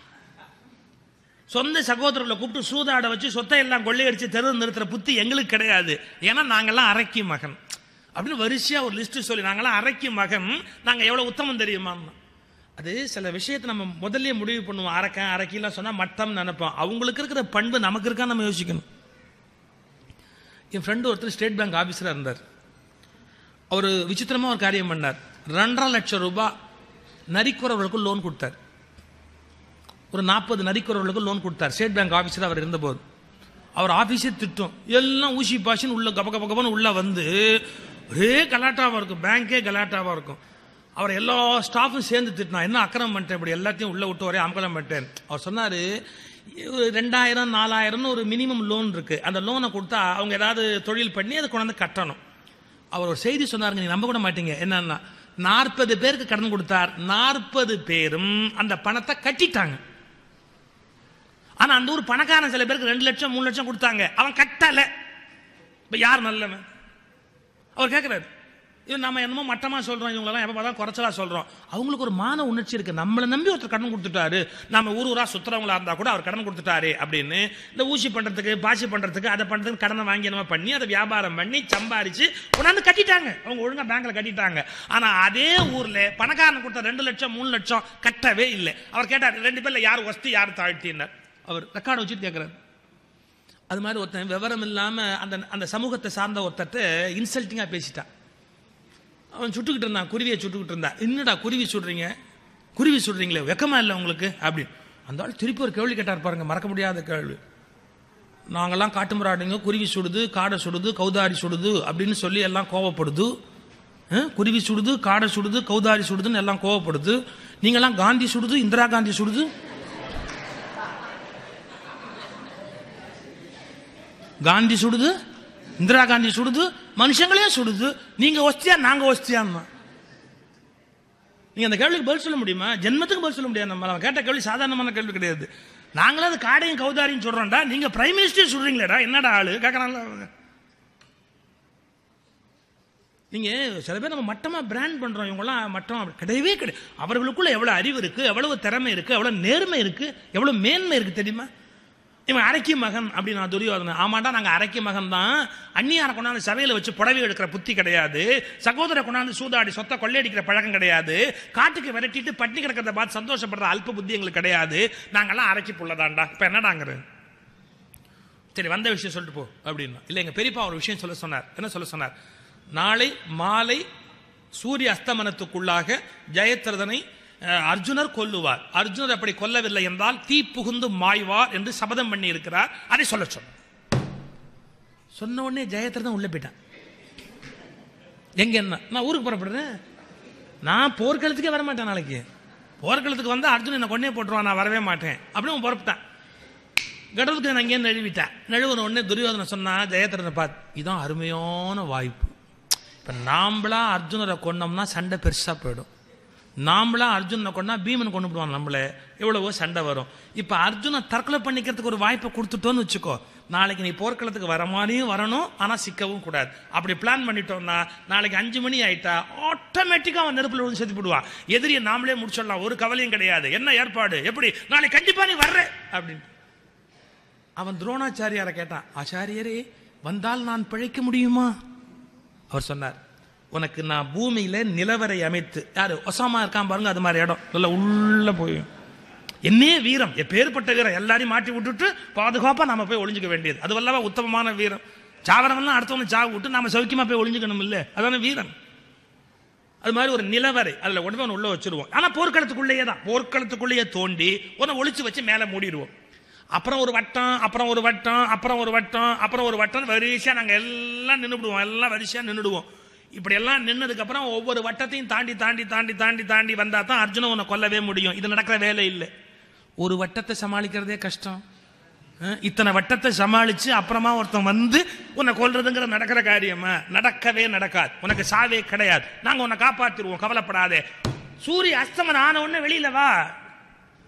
சொந்த சகோதரர்களை கூப்பிட்டு சூதாட வச்சு சொத்தை எல்லாம் கொள்ளையடிச்சு தெரு நிறுத்துற புத்தி எங்களுக்கு கிடையாது ஏன்னா நாங்கெல்லாம் அரைக்கி மகன் அப்படின்னு வரிசையா ஒரு லிஸ்ட் சொல்லி நாங்கெல்லாம் அரைக்கி மகன் நாங்க எவ்வளவு உத்தமம் தெரியுமா அது சில விஷயத்தை நம்ம முதல்லயே முடிவு பண்ணுவோம் அரக்கன் அரக்கிலாம் சொன்னா மட்டம் நினைப்போம் அவங்களுக்கு இருக்கிற பண்பு நமக்கு இருக்கா நம்ம யோசிக்கணும் என் ஃப்ரெண்டு ஒருத்தர் ஸ்டேட் பேங்க் ஆபீசரா இருந்தார் அவர் விசித்திரமா ஒரு காரியம் பண்ணார் ரெண்டரை லட்சம் ரூபாய் நரிக்குறவர்களுக்கு லோன் கொடுத்தார் ஒரு நாற்பது நரிக்குறவர்களுக்கு லோன் கொடுத்தார் ஸ்டேட் பேங்க் ஆஃபீஸர் அவர் இருந்தபோது அவர் ஆஃபீஸே திட்டம் எல்லாம் ஊசி பாசின்னு உள்ள கப கப கபன்னு உள்ள வந்து ஒரே கலாட்டாவா இருக்கும் பேங்கே கலாட்டாவா இருக்கும் அவர் எல்லா ஸ்டாஃபும் சேர்ந்து திட்டினா என்ன அக்கிரமம் பண்ணிட்டேன் இப்படி எல்லாத்தையும் உள்ள விட்டு ஒரே அமக்கலம் பண்ணிட்டேன் அவர் சொன்னாரு ஒரு ரெண்டாயிரம் நாலாயிரம்னு ஒரு மினிமம் லோன் இருக்கு அந்த லோனை கொடுத்தா அவங்க ஏதாவது தொழில் பண்ணி அதை கொண்டாந்து கட்டணும் அவர் ஒரு செய்தி சொன்னாருங்க நீங்க நம்ப கூட மாட்டீங்க என்னன்னா நாற்பது பேருக்கு கடன் கொடுத்தார் நாற்பது பேரும் அந்த பணத்தை கட்டிட்டாங்க ஆனா அந்த ஊர் பணக்காரன் சில பேருக்கு ரெண்டு லட்சம் மூணு லட்சம் கொடுத்தாங்க அவன் கட்டல இப்ப யார் நல்லவன் அவர் கேட்கிறாரு இவன் நம்ம என்னமோ மட்டமா சொல்றோம் இவங்களெல்லாம் எப்ப பார்த்தா குறைச்சலா சொல்றோம் அவங்களுக்கு ஒரு மான உணர்ச்சி இருக்கு நம்மளை நம்பி ஒருத்தர் கடன் கொடுத்துட்டாரு நம்ம ஊர் ஊரா சுத்துறவங்களா இருந்தா கூட அவர் கடன் கொடுத்துட்டாரு அப்படின்னு இந்த ஊசி பண்றதுக்கு பாசி பண்றதுக்கு அதை பண்றதுக்கு கடனை வாங்கி நம்ம பண்ணி அதை வியாபாரம் பண்ணி சம்பாரிச்சு கொண்டாந்து கட்டிட்டாங்க அவங்க ஒழுங்கா பேங்க்ல கட்டிட்டாங்க ஆனா அதே ஊர்ல பணக்காரன் கொடுத்த ரெண்டு லட்சம் மூணு லட்சம் கட்டவே இல்லை அவர் கேட்டார் ரெண்டு பேர்ல யார் வஸ்தி யார் தாழ்த்தினார் அவர் ரெக்கார்டு வச்சுட்டு கேட்கிறாரு அது மாதிரி ஒருத்தன் விவரம் இல்லாம அந்த அந்த சமூகத்தை சார்ந்த ஒருத்தட்ட இன்சல்ட்டிங்கா பேசிட்டான் அவன் சுட்டுக்கிட்டு இருந்தான் குருவியை சுட்டுக்கிட்டு இருந்தான் என்னடா குருவி சுடுறீங்க குருவி சுடுறீங்களே வெக்கமா இல்லை உங்களுக்கு அப்படின்னு அந்த ஆள் திருப்பி ஒரு கேள்வி கேட்டார் பாருங்க மறக்க முடியாத கேள்வி நாங்கெல்லாம் காட்டு முறாடுங்க குருவி சுடுது காடை சுடுது கௌதாரி சுடுது அப்படின்னு சொல்லி எல்லாம் கோவப்படுது அஹ், குருவி சுடுது காடை சுடுது கௌதாரி சுடுதுன்னு எல்லாம் கோவப்படுது நீங்கெல்லாம் காந்தி சுடுது இந்திரா காந்தி சுடுது காந்தி சுடுது இந்திரா காந்தி சுடுது மனுஷங்களே சுடுது நீங்க ஒஸ்தியா நாங்க ஒஸ்தியான்னா நீங்க அந்த கேள்விக்கு பதில் சொல்ல முடியுமா ஜென்மத்துக்கு பதில் சொல்ல முடியாது நம்ம அவன் கேட்ட கேள்வி சாதாரணமான கேள்வி கிடையாது நாங்களும் அது காடையும் கௌதாரியும் சொல்றோம்டா நீங்க பிரைம் மினிஸ்டர் சொல்றீங்களேடா என்னடா ஆளு கேட்கறாங்களா அவங்க நீங்க சில பேர் நம்ம மட்டமா பிராண்ட் பண்றோம் இவங்கெல்லாம் மட்டம் அப்படி கிடையவே கிடையாது அவர்களுக்குள்ள எவ்வளவு அறிவு இருக்கு எவ்வளவு திறமை இருக்கு எவ்வளவு நேர்மை இருக்கு எவ்வளவு மேன்மை இருக்கு தெரியுமா இவன் அரைக்கி மகன் அப்படின்னு நான் துரியோதனன் ஆமாண்டா நாங்க அரைக்கி மகன் தான் அந்நியாரை கொண்டாந்து சபையில வச்சு புடவை எடுக்கிற புத்தி கிடையாது சகோதர கொண்டாந்து சூதாடி சொத்தை கொள்ளையடிக்கிற பழக்கம் கிடையாது காட்டுக்கு விரட்டிட்டு பட்டினி கிடக்கிறத பார்த்து சந்தோஷப்படுற அல்ப புத்தி எங்களுக்கு கிடையாது நாங்கெல்லாம் அரைக்கி புள்ளதாண்டா இப்ப என்னடாங்கிறது சரி வந்த விஷயம் சொல்லிட்டு போ அப்படின்னா இல்ல எங்க பெரியப்பா ஒரு விஷயம் சொல்ல சொன்னார் என்ன சொல்ல சொன்னார் நாளை மாலை சூரிய அஸ்தமனத்துக்குள்ளாக ஜெயத்ரதனை அஹ், அர்ஜுனர் கொல்லுவார் அர்ஜுனர் அப்படி கொல்லவில்லை என்றால் தீ புகுந்து மாய்வார் என்று சபதம் பண்ணி இருக்கிறார் அதை சொல்ல சொன்னார் சொன்ன உடனே ஜெயத்ரதன் உள்ள போயிட்டான் எங்க என்ன நான் ஊருக்கு புறப்படுறேன் நான் போர்க்களத்துக்கே வர மாட்டேன் நாளைக்கு போர்க்களத்துக்கு வந்து அர்ஜுன் என்ன கொன்னே போட்டுருவான் நான் வரவே மாட்டேன் அப்படின்னு அவன் புறப்பட்டான் கடவுளுக்கு நான் அங்கேயே நழுவிட்டேன் நழுவுன உடனே துரியோதனை சொன்னா ஜெயத்ரனை பார்த்து இதான் அருமையான வாய்ப்பு இப்ப நாம்பளா அர்ஜுனரை கொன்னோம்னா சண்டை பெருசா போயிடும் நாமளா அர்ஜுனனை கொண்டா பீமன் கொண்டு விடுவான் நம்மள எவ்வளவோ சண்டை வரும் இப்ப அர்ஜுனை தற்கொலை பண்ணிக்கிறதுக்கு ஒரு வாய்ப்பை கொடுத்துட்டோன்னு வச்சுக்கோ நாளைக்கு நீ போர்க்களத்துக்கு வர மாதிரியும் வரணும் ஆனா சிக்கவும் கூடாது அப்படி பிளான் பண்ணிட்டோம்னா நாளைக்கு அஞ்சு மணி ஆயிட்டா ஆட்டோமேட்டிக்கா அவன் நெருப்புல விழுந்து செத்து போடுவான் எதிரியை நாமளே முடிச்சிடலாம் ஒரு கவலையும் கிடையாது என்ன ஏற்பாடு எப்படி நாளைக்கு கண்டிப்பா நீ வர்ற அப்படின்னு அவன் துரோணாச்சாரியாரை கேட்டான் ஆச்சாரியரே வந்தால் நான் பிழைக்க முடியுமா அவர் சொன்னார் உனக்கு நான் பூமியில நிலவரை அமைத்து யாரு ஒசாமா இருக்கான் பாருங்க அது மாதிரி இடம் நல்ல உள்ள போய் என்னே வீரம் எப்பேற்பட்ட வீரம் எல்லாரையும் மாட்டி விட்டுட்டு பாதுகாப்பா நாம போய் ஒளிஞ்சுக்க வேண்டியது அது வல்லவா உத்தமமான வீரம் சாவரமெல்லாம் அடுத்தவங்க சாவு விட்டு நாம சௌக்கியமா போய் ஒளிஞ்சுக்கணும் இல்ல அதான வீரம் அது மாதிரி ஒரு நிலவரை அதுல உடனே ஒண்ணு உள்ள வச்சிருவோம் ஆனா போர்க்களத்துக்குள்ளேயே தான் போர்க்களத்துக்குள்ளேயே தோண்டி உன்னை ஒளிச்சு வச்சு மேல மூடிடுவோம் அப்புறம் ஒரு வட்டம் அப்புறம் ஒரு வட்டம் அப்புறம் ஒரு வட்டம் அப்புறம் ஒரு வட்டம் வரிசையா நாங்க எல்லாம் நின்றுடுவோம் எல்லாம் வரிசையா நின்றுடுவோம் இப்படி எல்லாம் நின்னதுக்கு அப்புறம் ஒவ்வொரு வட்டத்தையும் தாண்டி தாண்டி தாண்டி தாண்டி தாண்டி வந்தா தான் அர்ஜுனன் உன்னை கொல்லவே முடியும் இது நடக்கிற வேலை இல்லை ஒரு வட்டத்தை சமாளிக்கிறதே கஷ்டம் அஹ், இத்தனை வட்டத்தை சமாளிச்சு அப்புறமா ஒருத்தன் வந்து உன்னை கொல்றதுங்கிற நடக்கிற காரியமா நடக்கவே நடக்காது உனக்கு சாவே கிடையாது நாங்க உன்னை காப்பாத்திருவோம் கவலைப்படாதே சூரிய அஸ்தமனம் ஆன உடனே வெளியில வா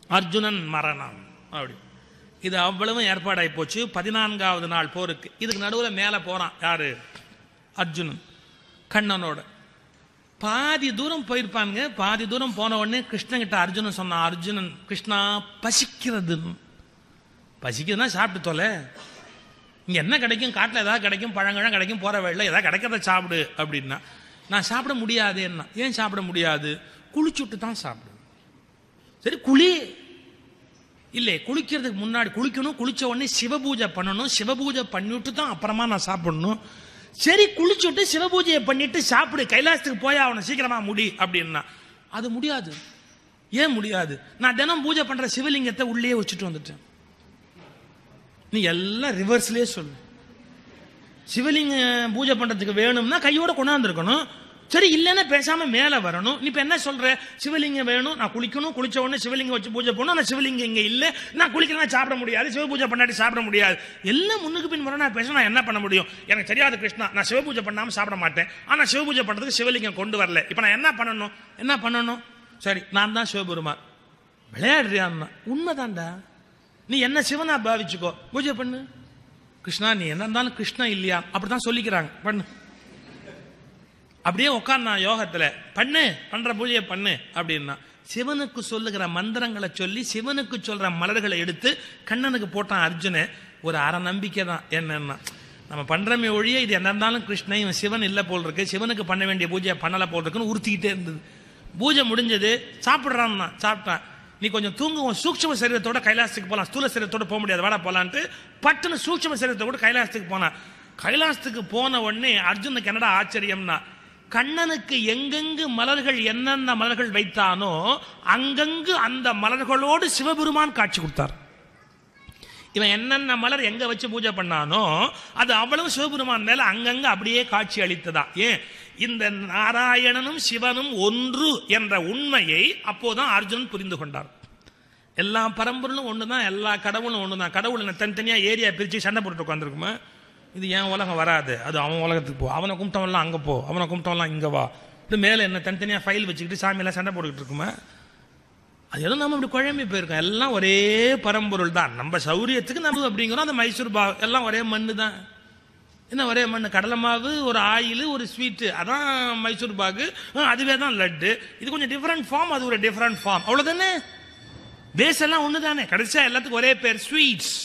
அர்ஜுனன் மரணம் அப்படி இது அவ்வளவும் ஏற்பாடாகி போச்சு பதினான்காவது நாள் போருக்கு இதுக்கு நடுவில் மேலே போறான் யாரு அர்ஜுனன் கண்ணனோட பாதி தூரம் போயிருப்பாங்க பாதி தூரம் போன உடனே கிருஷ்ணன் கிட்ட அர்ஜுனன் சொன்னான் அர்ஜுனன் கிருஷ்ணா பசிக்கிறது பசிக்குதுன்னா சாப்பிட்டு தொலை இங்க என்ன கிடைக்கும் காட்டில் ஏதாவது கிடைக்கும் பழங்கழம் கிடைக்கும் போற வழியில் ஏதாவது கிடைக்கிறத சாப்பிடு அப்படின்னா நான் சாப்பிட முடியாது என்ன ஏன் சாப்பிட முடியாது குளிச்சுட்டு தான் சாப்பிடு சரி குளி இல்லை குளிக்கிறதுக்கு முன்னாடி குளிக்கணும் குளிச்ச உடனே சிவபூஜை பண்ணணும் சிவபூஜை பண்ணிவிட்டு தான் அப்புறமா நான் சாப்பிடணும் சரி குளிச்சுட்டு சிவபூஜையை பண்ணிட்டு சாப்பிடு கைலாசத்துக்கு போய் அவனை சீக்கிரமா முடி அப்படின்னா அது முடியாது ஏன் முடியாது நான் தினம் பூஜை பண்ற சிவலிங்கத்தை உள்ளே வச்சுட்டு வந்துட்டேன் நீ எல்லாம் ரிவர்ஸ்லயே சொல்லு சிவலிங்க பூஜை பண்றதுக்கு வேணும்னா கையோட கொண்டாந்துருக்கணும் சரி இல்லைன்னா பேசாம மேல வரணும் நீ இப்ப என்ன சொல்ற சிவலிங்கம் வேணும் நான் குளிக்கணும் குளிச்ச உடனே சிவலிங்கம் வச்சு பூஜை பண்ணணும் ஆனா சிவலிங்கம் இங்க இல்ல நான் குளிக்கலாம் சாப்பிட முடியாது சிவ பூஜை பண்ணாட்டி சாப்பிட முடியாது எல்லாம் முன்னுக்கு பின் முறை நான் பேச நான் என்ன பண்ண முடியும் எனக்கு தெரியாது கிருஷ்ணா நான் சிவ பூஜை பண்ணாம சாப்பிட மாட்டேன் ஆனா சிவ பூஜை பண்றதுக்கு சிவலிங்கம் கொண்டு வரல இப்ப நான் என்ன பண்ணணும் என்ன பண்ணணும் சரி நான் தான் சிவபெருமான் விளையாடுறியான்னா உண்மைதான்டா நீ என்ன சிவனா பாவிச்சுக்கோ பூஜை பண்ணு கிருஷ்ணா நீ என்ன இருந்தாலும் கிருஷ்ணா இல்லையா அப்படித்தான் சொல்லிக்கிறாங்க பண்ணு அப்படியே உட்கார்ந்தா யோகத்துல பண்ணு பண்ற பூஜையை பண்ணு அப்படின்னா சிவனுக்கு சொல்லுகிற மந்திரங்களை சொல்லி சிவனுக்கு சொல்ற மலர்களை எடுத்து கண்ணனுக்கு போட்டான் அர்ஜுன ஒரு அற நம்பிக்கை தான் என்னன்னா நம்ம பண்றமே ஒழிய இது என்ன இருந்தாலும் கிருஷ்ணன் இவன் சிவன் இல்லை போல் இருக்கு சிவனுக்கு பண்ண வேண்டிய பூஜையை பண்ணல போல் இருக்குன்னு உறுத்திக்கிட்டே இருந்தது பூஜை முடிஞ்சது சாப்பிடுறான் சாப்பிட்டான் நீ கொஞ்சம் தூங்குவோம் சூக்ஷ்ம சரீரத்தோட கைலாசத்துக்கு போலாம் ஸ்தூல சரீரத்தோட போக முடியாது வாடா போலான்ட்டு பட்டுன்னு சூக்ஷ்ம சரீரத்தை கூட கைலாசத்துக்கு போனான் கைலாசத்துக்கு போன உடனே அர்ஜுனுக்கு என்னடா ஆச்சரியம்னா கண்ணனுக்கு எங்கெங்கு மலர்கள் என்னென்ன மலர்கள் வைத்தானோ அங்கங்கு அந்த மலர்களோடு சிவபெருமான் காட்சி கொடுத்தார் இவன் என்னென்ன மலர் எங்க வச்சு பூஜை பண்ணானோ அது அவ்வளவு சிவபெருமான் மேல அங்கங்க அப்படியே காட்சி அளித்ததா ஏன் இந்த நாராயணனும் சிவனும் ஒன்று என்ற உண்மையை அப்போதான் அர்ஜுனன் புரிந்து கொண்டார் எல்லா பரம்பொருளும் ஒண்ணுதான் எல்லா கடவுளும் ஒண்ணுதான் கடவுள் என்ன தனித்தனியா ஏரியா பிரிச்சு சண்டை போட்டு உட்காந்துருக்குமா இது என் உலகம் வராது அது அவன் உலகத்துக்கு போ அவனை கும்பிட்டவன்லாம் அங்க போ அவனை கும்பிட்டவன்லாம் இங்க வா இது மேல என்ன தனித்தனியா ஃபைல் வச்சுக்கிட்டு சாமியெல்லாம் சண்டை போட்டுக்கிட்டு இருக்குமா அது எல்லாம் நம்ம இப்படி குழம்பி போயிருக்கோம் எல்லாம் ஒரே பரம்பொருள் தான் நம்ம சௌரியத்துக்கு நம்ம அப்படிங்கிறோம் அந்த மைசூர் பா எல்லாம் ஒரே மண்ணு தான் என்ன ஒரே மண்ணு கடலை மாவு ஒரு ஆயில் ஒரு ஸ்வீட்டு அதான் மைசூர் பாகு ஆ, அதுவே தான் லட்டு இது கொஞ்சம் டிஃப்ரெண்ட் ஃபார்ம் அது ஒரு டிஃப்ரெண்ட் ஃபார்ம் அவ்வளவுதானே பேஸ் எல்லாம் ஒன்று தானே கடைசியா எல்லாத்துக்கும் ஒரே பேர் ஸ்வீட்ஸ்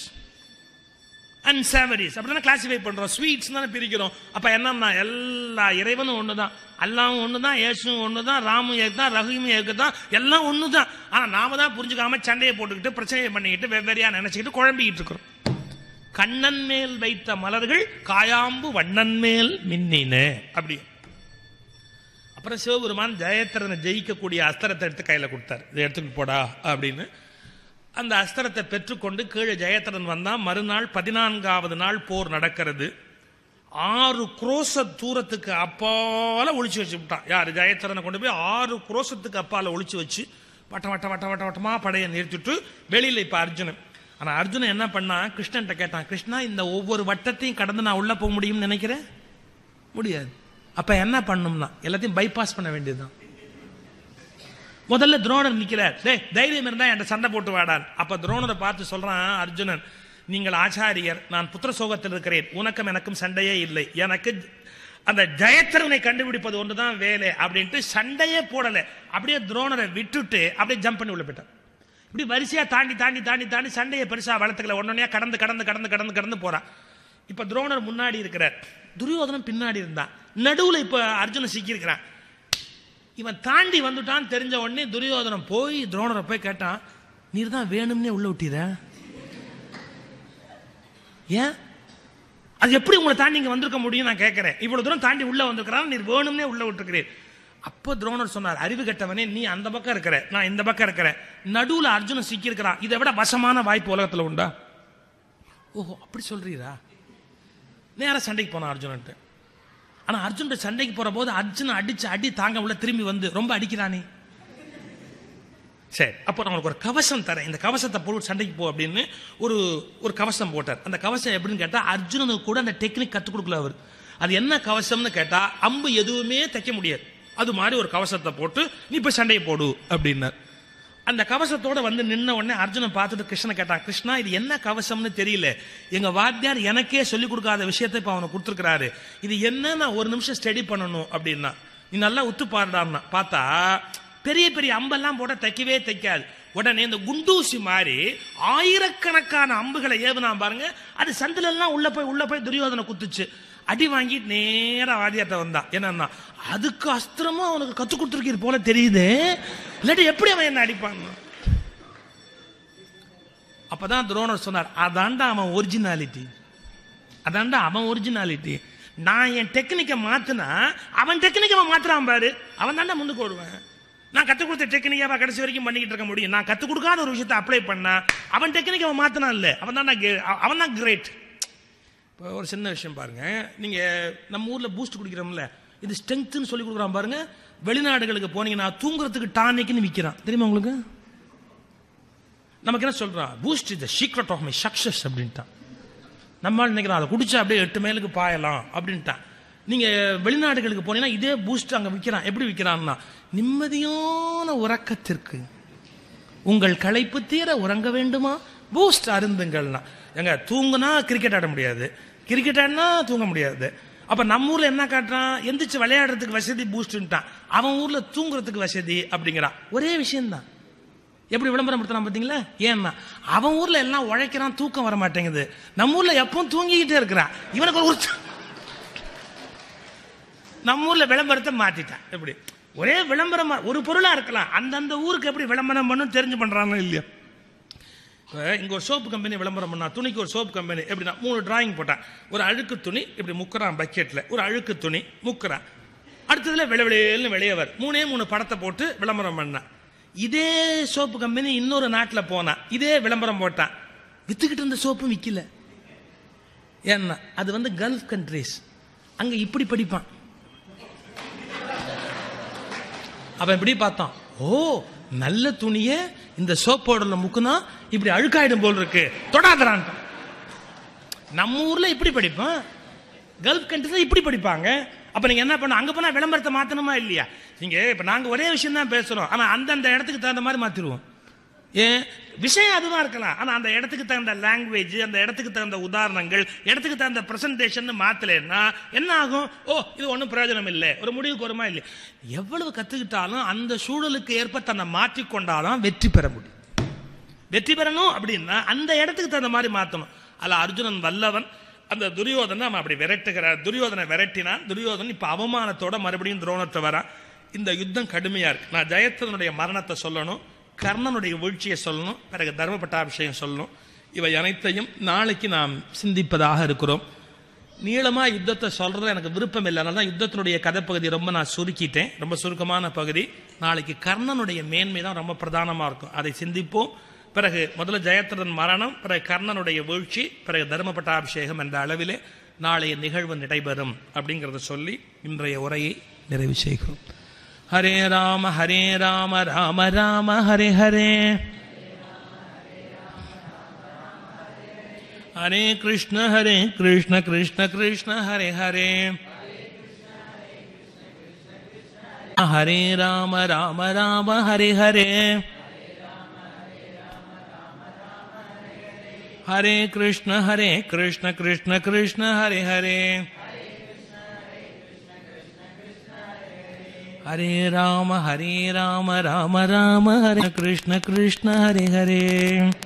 அண்ட் சாவரிஸ் அப்படிதானே கிளாசிஃபை பண்றோம் ஸ்வீட்ஸ் தானே பிரிக்கிறோம் அப்ப என்னன்னா எல்லா இறைவனும் ஒண்ணுதான் அல்லாவும் ஒண்ணுதான் இயேசுவும் ஒண்ணுதான் ராமும் ஏக்குதான் ரஹீமும் ஏக்குதான் எல்லாம் ஒண்ணுதான் ஆனா நாம தான் புரிஞ்சுக்காம சண்டையை போட்டுக்கிட்டு பிரச்சனையை பண்ணிக்கிட்டு வெவ்வேறையா நினைச்சுக்கிட்டு குழம்பிக்கிட்டு இருக்கிறோம் கண்ணன் மேல் வைத்த மலர்கள் காயாம்பு வண்ணன் மேல் மின்னின அப்படி அப்புறம் சிவபெருமான் ஜெயத்திரனை ஜெயிக்கக்கூடிய அஸ்திரத்தை எடுத்து கையில கொடுத்தார் இதை எடுத்துட்டு போடா அப்படின்னு அந்த அஸ்திரத்தை பெற்றுக்கொண்டு கீழே ஜெயத்திரன் வந்தான் மறுநாள் பதினான்காவது நாள் போர் நடக்கிறது ஆறு குரோச தூரத்துக்கு அப்பால ஒளிச்சு வச்சு விட்டான் யார் ஜெயத்திரனை கொண்டு போய் ஆறு குரோசத்துக்கு அப்பால ஒளிச்சு வச்சு வட்ட வட்ட வட்ட வட்ட வட்டமா படையை நிறுத்திட்டு வெளியில இப்ப அர்ஜுனன் ஆனா அர்ஜுனன் என்ன பண்ணா கிருஷ்ணன்ட்ட கேட்டான் கிருஷ்ணா இந்த ஒவ்வொரு வட்டத்தையும் கடந்து நான் உள்ள போக முடியும்னு நினைக்கிறேன் முடியாது அப்ப என்ன பண்ணும்னா எல்லாத்தையும் பைபாஸ் பண்ண வேண்டியதுதான் முதல்ல துரோணர் நிக்கிறார் டேய் தைரியம் இருந்தா என்கிட்ட சண்டை போட்டு வாடான் அப்ப துரோணரை பார்த்து சொல்றான் அர்ஜுனன் நீங்கள் ஆச்சாரியர் நான் புத்திர சோகத்தில் இருக்கிறேன் உனக்கும் எனக்கும் சண்டையே இல்லை எனக்கு அந்த ஜெயத்திரனை கண்டுபிடிப்பது ஒன்றுதான் வேலை அப்படின்ட்டு சண்டையே போடல அப்படியே துரோணரை விட்டுட்டு அப்படியே ஜம்ப் பண்ணி உள்ள போயிட்டான் இப்படி வரிசையா தாண்டி தாண்டி தாண்டி தாண்டி சண்டையை பெருசா வளர்த்துக்கல ஒன்னொன்னே கடந்து கடந்து கடந்து கடந்து கடந்து போறான் இப்ப துரோணர் முன்னாடி இருக்கிறார் துரியோதனன் பின்னாடி இருந்தான் நடுவுல இப்ப அர்ஜுனன் சிக்கியிருக்கிறான் இவன் தாண்டி வந்துட்டான்னு தெரிஞ்ச உடனே துரியோதனன் போய் துரோணரை போய் கேட்டான் நீர் தான் வேணும்னே உள்ள விட்டீர ஏன் அது எப்படி உங்களை தாண்டி இங்க வந்திருக்க முடியும் நான் கேட்கிறேன் இவ்வளவு தூரம் தாண்டி உள்ள வந்திருக்கிறான் நீர் வேணும்னே உள்ள விட்டுருக்கிறீர் அப்ப துரோணர் சொன்னார் அறிவு கெட்டவனே நீ அந்த பக்கம் இருக்கிற நான் இந்த பக்கம் இருக்கிறேன் நடுவுல அர்ஜுனன் சிக்கி இருக்கிறான் இதை விட வசமான வாய்ப்பு உலகத்துல உண்டா ஓஹோ அப்படி சொல்றீரா நேரா சண்டைக்கு போனான் அர்ஜுனன்ட்டு ஆனா அர்ஜுன் சண்டைக்கு போற போது அர்ஜுன் அடிச்சு அடி தாங்க உள்ள திரும்பி வந்து ரொம்ப அடிக்கிறானே சரி அப்போ நான் உனக்கு ஒரு கவசம் தரேன் இந்த கவசத்தை போட்டு சண்டைக்கு போ அப்படின்னு ஒரு ஒரு கவசம் போட்டார் அந்த கவசம் எப்படின்னு கேட்டா அர்ஜுனனுக்கு கூட அந்த டெக்னிக் கற்றுக் கொடுக்கல அவர் அது என்ன கவசம்னு கேட்டா அம்பு எதுவுமே தைக்க முடியாது அது மாதிரி ஒரு கவசத்தை போட்டு நீ இப்ப சண்டையை போடு அப்படின்னார் அந்த கவசத்தோட வந்து நின்ன உடனே அர்ஜுனன் பார்த்துட்டு கிருஷ்ணனை கேட்டான் கிருஷ்ணா இது என்ன கவசம்னு தெரியல எங்க வாத்தியார் எனக்கே சொல்லி கொடுக்காத விஷயத்தை இப்ப அவனுக்கு கொடுத்துருக்காரு இது என்ன நான் ஒரு நிமிஷம் ஸ்டடி பண்ணணும் அப்படின்னா நீ நல்லா உத்து பாருடான்னா பார்த்தா பெரிய பெரிய அம்பெல்லாம் போட தைக்கவே தைக்காது உடனே இந்த குண்டூசி மாதிரி ஆயிரக்கணக்கான அம்புகளை ஏவுனா பாருங்க அது சந்தில எல்லாம் உள்ள போய் உள்ள போய் துரியோதனை குத்துச்சு அடி வாங்கி நேரா வாதியாட்ட வந்தான் என்னன்னா அதுக்கு அஸ்திரமும் அவனுக்கு கத்து கொடுத்துருக்கீர் போல தெரியுது இல்லாட்டி எப்படி அவன் என்ன அடிப்பான் அப்பதான் துரோணர் சொன்னார் அதான்டா அவன் ஒரிஜினாலிட்டி அதான்டா அவன் ஒரிஜினாலிட்டி நான் என் டெக்னிக்கை மாத்தினா அவன் டெக்னிக்கை அவன் மாத்துறான் பாரு அவன் தாண்டா முன்னுக்கு ஓடுவேன் நான் கற்றுக் கொடுத்த டெக்னிக்காக கடைசி வரைக்கும் பண்ணிக்கிட்டு இருக்க முடியும் நான் கற்றுக் கொடுக்காத ஒரு விஷயத்தை அப்ளை பண்ணா அவன் டெக்னிக் அவன் மாத்தினான் இல்லை அவன் தான் அவன் தான் கிரேட் இப்போ ஒரு சின்ன விஷயம் பாருங்க நீங்க நம்ம ஊர்ல பூஸ்ட் குடிக்கிறோம்ல இது ஸ்ட்ரென்த்னு சொல்லி கொடுக்குறான் பாருங்க வெளிநாடுகளுக்கு போனீங்கன்னா தூங்குறதுக்கு டானிக்னு விற்கிறான் தெரியுமா உங்களுக்கு நமக்கு என்ன சொல்றான் boost is the secret of my success அப்படின்ட்டான் நம்மால் நினைக்கிறான் அதை குடிச்சா அப்படியே எட்டு மேலுக்கு பாயலாம் அப்படின்ட்டான் நீங்க வெளிநாடுகளுக்கு போனீங்கன்னா இதே பூஸ்ட் அங்க விற்கிறான் எப்படி விற்கிறான்னா நிம்மதியான உறக்கத்திற்கு உங்கள் களைப்பு தீர உறங்க வேண்டுமா பூஸ்ட் அருந்துங்கள்னா எங்க தூங்குனா கிரிக்கெட் ஆட முடியாது கிரிக்கெட் ஆடினா தூங்க முடியாது அப்ப நம்ம ஊர்ல என்ன காட்டுறான் எந்திரிச்சு விளையாடுறதுக்கு வசதி பூஸ்ட்ன்ட்டான் அவன் ஊர்ல தூங்குறதுக்கு வசதி அப்படிங்கிறான் ஒரே விஷயம்தான் எப்படி விளம்பரம் படுத்துறான் பாத்தீங்களா ஏன்னா அவன் ஊர்ல எல்லாம் உழைக்கிறான் தூக்கம் வர மாட்டேங்குது நம்ம ஊர்ல எப்பவும் தூங்கிக்கிட்டே இருக்கிறான் இவனுக்கு ஒரு உற்சா- நம்ம ஊர்ல விளம்பரத்தை மாத்திட்டான் எப்படி ஒரே விளம்பரம் ஒரு பொருளா இருக்கலாம் அந்தந்த ஊருக்கு எப்படி விளம்பரம் பண்ணும் தெரிஞ்சு பண்றாங்க இல்லையா இப்ப இங்க ஒரு சோப்பு கம்பெனி விளம்பரம் பண்ணா துணிக்கு ஒரு சோப்பு கம்பெனி எப்படின்னா மூணு டிராயிங் போட்டான் ஒரு அழுக்கு துணி இப்படி முக்குறான் பக்கெட்ல ஒரு அழுக்கு துணி முக்குறான் அடுத்ததுல விளை விளையல்னு வெளியவர் மூணே மூணு படத்தை போட்டு விளம்பரம் பண்ணான் இதே சோப்பு கம்பெனி இன்னொரு நாட்டில் போனான் இதே விளம்பரம் போட்டான் வித்துக்கிட்டு இருந்த சோப்பும் விற்கல ஏன்னா அது வந்து கல்ஃப் கண்ட்ரீஸ் அங்க இப்படி படிப்பான் அவன் இப்படி பார்த்தான் ஓ நல்ல துணிய இந்த சோப் பவுடர்ல முக்குனா இப்படி அழுக்காயிடும் போல் இருக்கு தொடாதரான் நம்ம ஊர்ல இப்படி படிப்பான் கல்ஃப் கண்ட்ரிஸ்ல இப்படி படிப்பாங்க அப்ப நீங்க என்ன பண்ண அங்க போனா விளம்பரத்தை மாத்தணுமா இல்லையா நீங்க இப்ப நாங்க ஒரே விஷயம் தான் பேசுறோம் ஆனா அந்தந்த இடத்துக்கு தகுந்த மாதிரி மாத்திருவோம் ஏன் விஷயம் அதுவா இருக்கலாம் ஆனா அந்த இடத்துக்கு தகுந்த லாங்குவேஜ் அந்த இடத்துக்கு தகுந்த உதாரணங்கள் இடத்துக்கு தகுந்த பிரசன்டேஷன் மாத்தலைன்னா என்ன ஆகும் ஓ இது ஒன்றும் பிரயோஜனம் இல்லை ஒரு முடிவுக்கு வருமா இல்லை எவ்வளவு கத்துக்கிட்டாலும் அந்த சூழலுக்கு ஏற்ப தன்னை மாற்றிக்கொண்டாதான் வெற்றி பெற முடியும் வெற்றி பெறணும் அப்படின்னா அந்த இடத்துக்கு தகுந்த மாதிரி மாத்தணும் அல்ல அர்ஜுனன் வல்லவன் அந்த துரியோதனை அவன் அப்படி விரட்டுகிறார் துரியோதனை விரட்டினான் துரியோதன் இப்ப அவமானத்தோட மறுபடியும் துரோணத்தை வரான் இந்த யுத்தம் கடுமையா இருக்கு நான் ஜெயத்திரனுடைய மரணத்தை சொல்லணும் கர்ணனுடைய வீழ்ச்சியை சொல்லணும் பிறகு தர்ம பட்டாபிஷேகம் சொல்லணும் இவை அனைத்தையும் நாளைக்கு நாம் சிந்திப்பதாக இருக்கிறோம் நீளமா யுத்தத்தை சொல்றது எனக்கு விருப்பம் இல்லை அதனால தான் யுத்தத்தினுடைய கதைப்பகுதி ரொம்ப நான் சுருக்கிட்டேன் ரொம்ப சுருக்கமான பகுதி நாளைக்கு கர்ணனுடைய மேன்மை தான் ரொம்ப பிரதானமா இருக்கும் அதை சிந்திப்போம் பிறகு முதல்ல ஜெயத்ரன் மரணம் பிறகு கர்ணனுடைய வீழ்ச்சி பிறகு தர்ம பட்டாபிஷேகம் என்ற அளவிலே நாளைய நிகழ்வு நடைபெறும் அப்படிங்கிறத சொல்லி இன்றைய உரையை நிறைவு செய்கிறோம் ஹரே ராம ஹரே ராம ராம ராம ஹரே ஹரே हरे कृष्ण हरे कृष्ण कृष्ण कृष्ण हरे हरे हरे राम राम राम हरे हरे हरे कृष्ण हरे कृष्ण कृष्ण कृष्ण हरे हरे हरे राम हरे राम राम राम हरे कृष्ण कृष्ण हरे हरे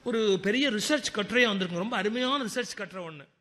ஒரு பெரிய ரிசர்ச் கட்டுரையாக வந்திருக்கு ரொம்ப அருமையான ரிசர்ச் கட்டுரை ஒன்று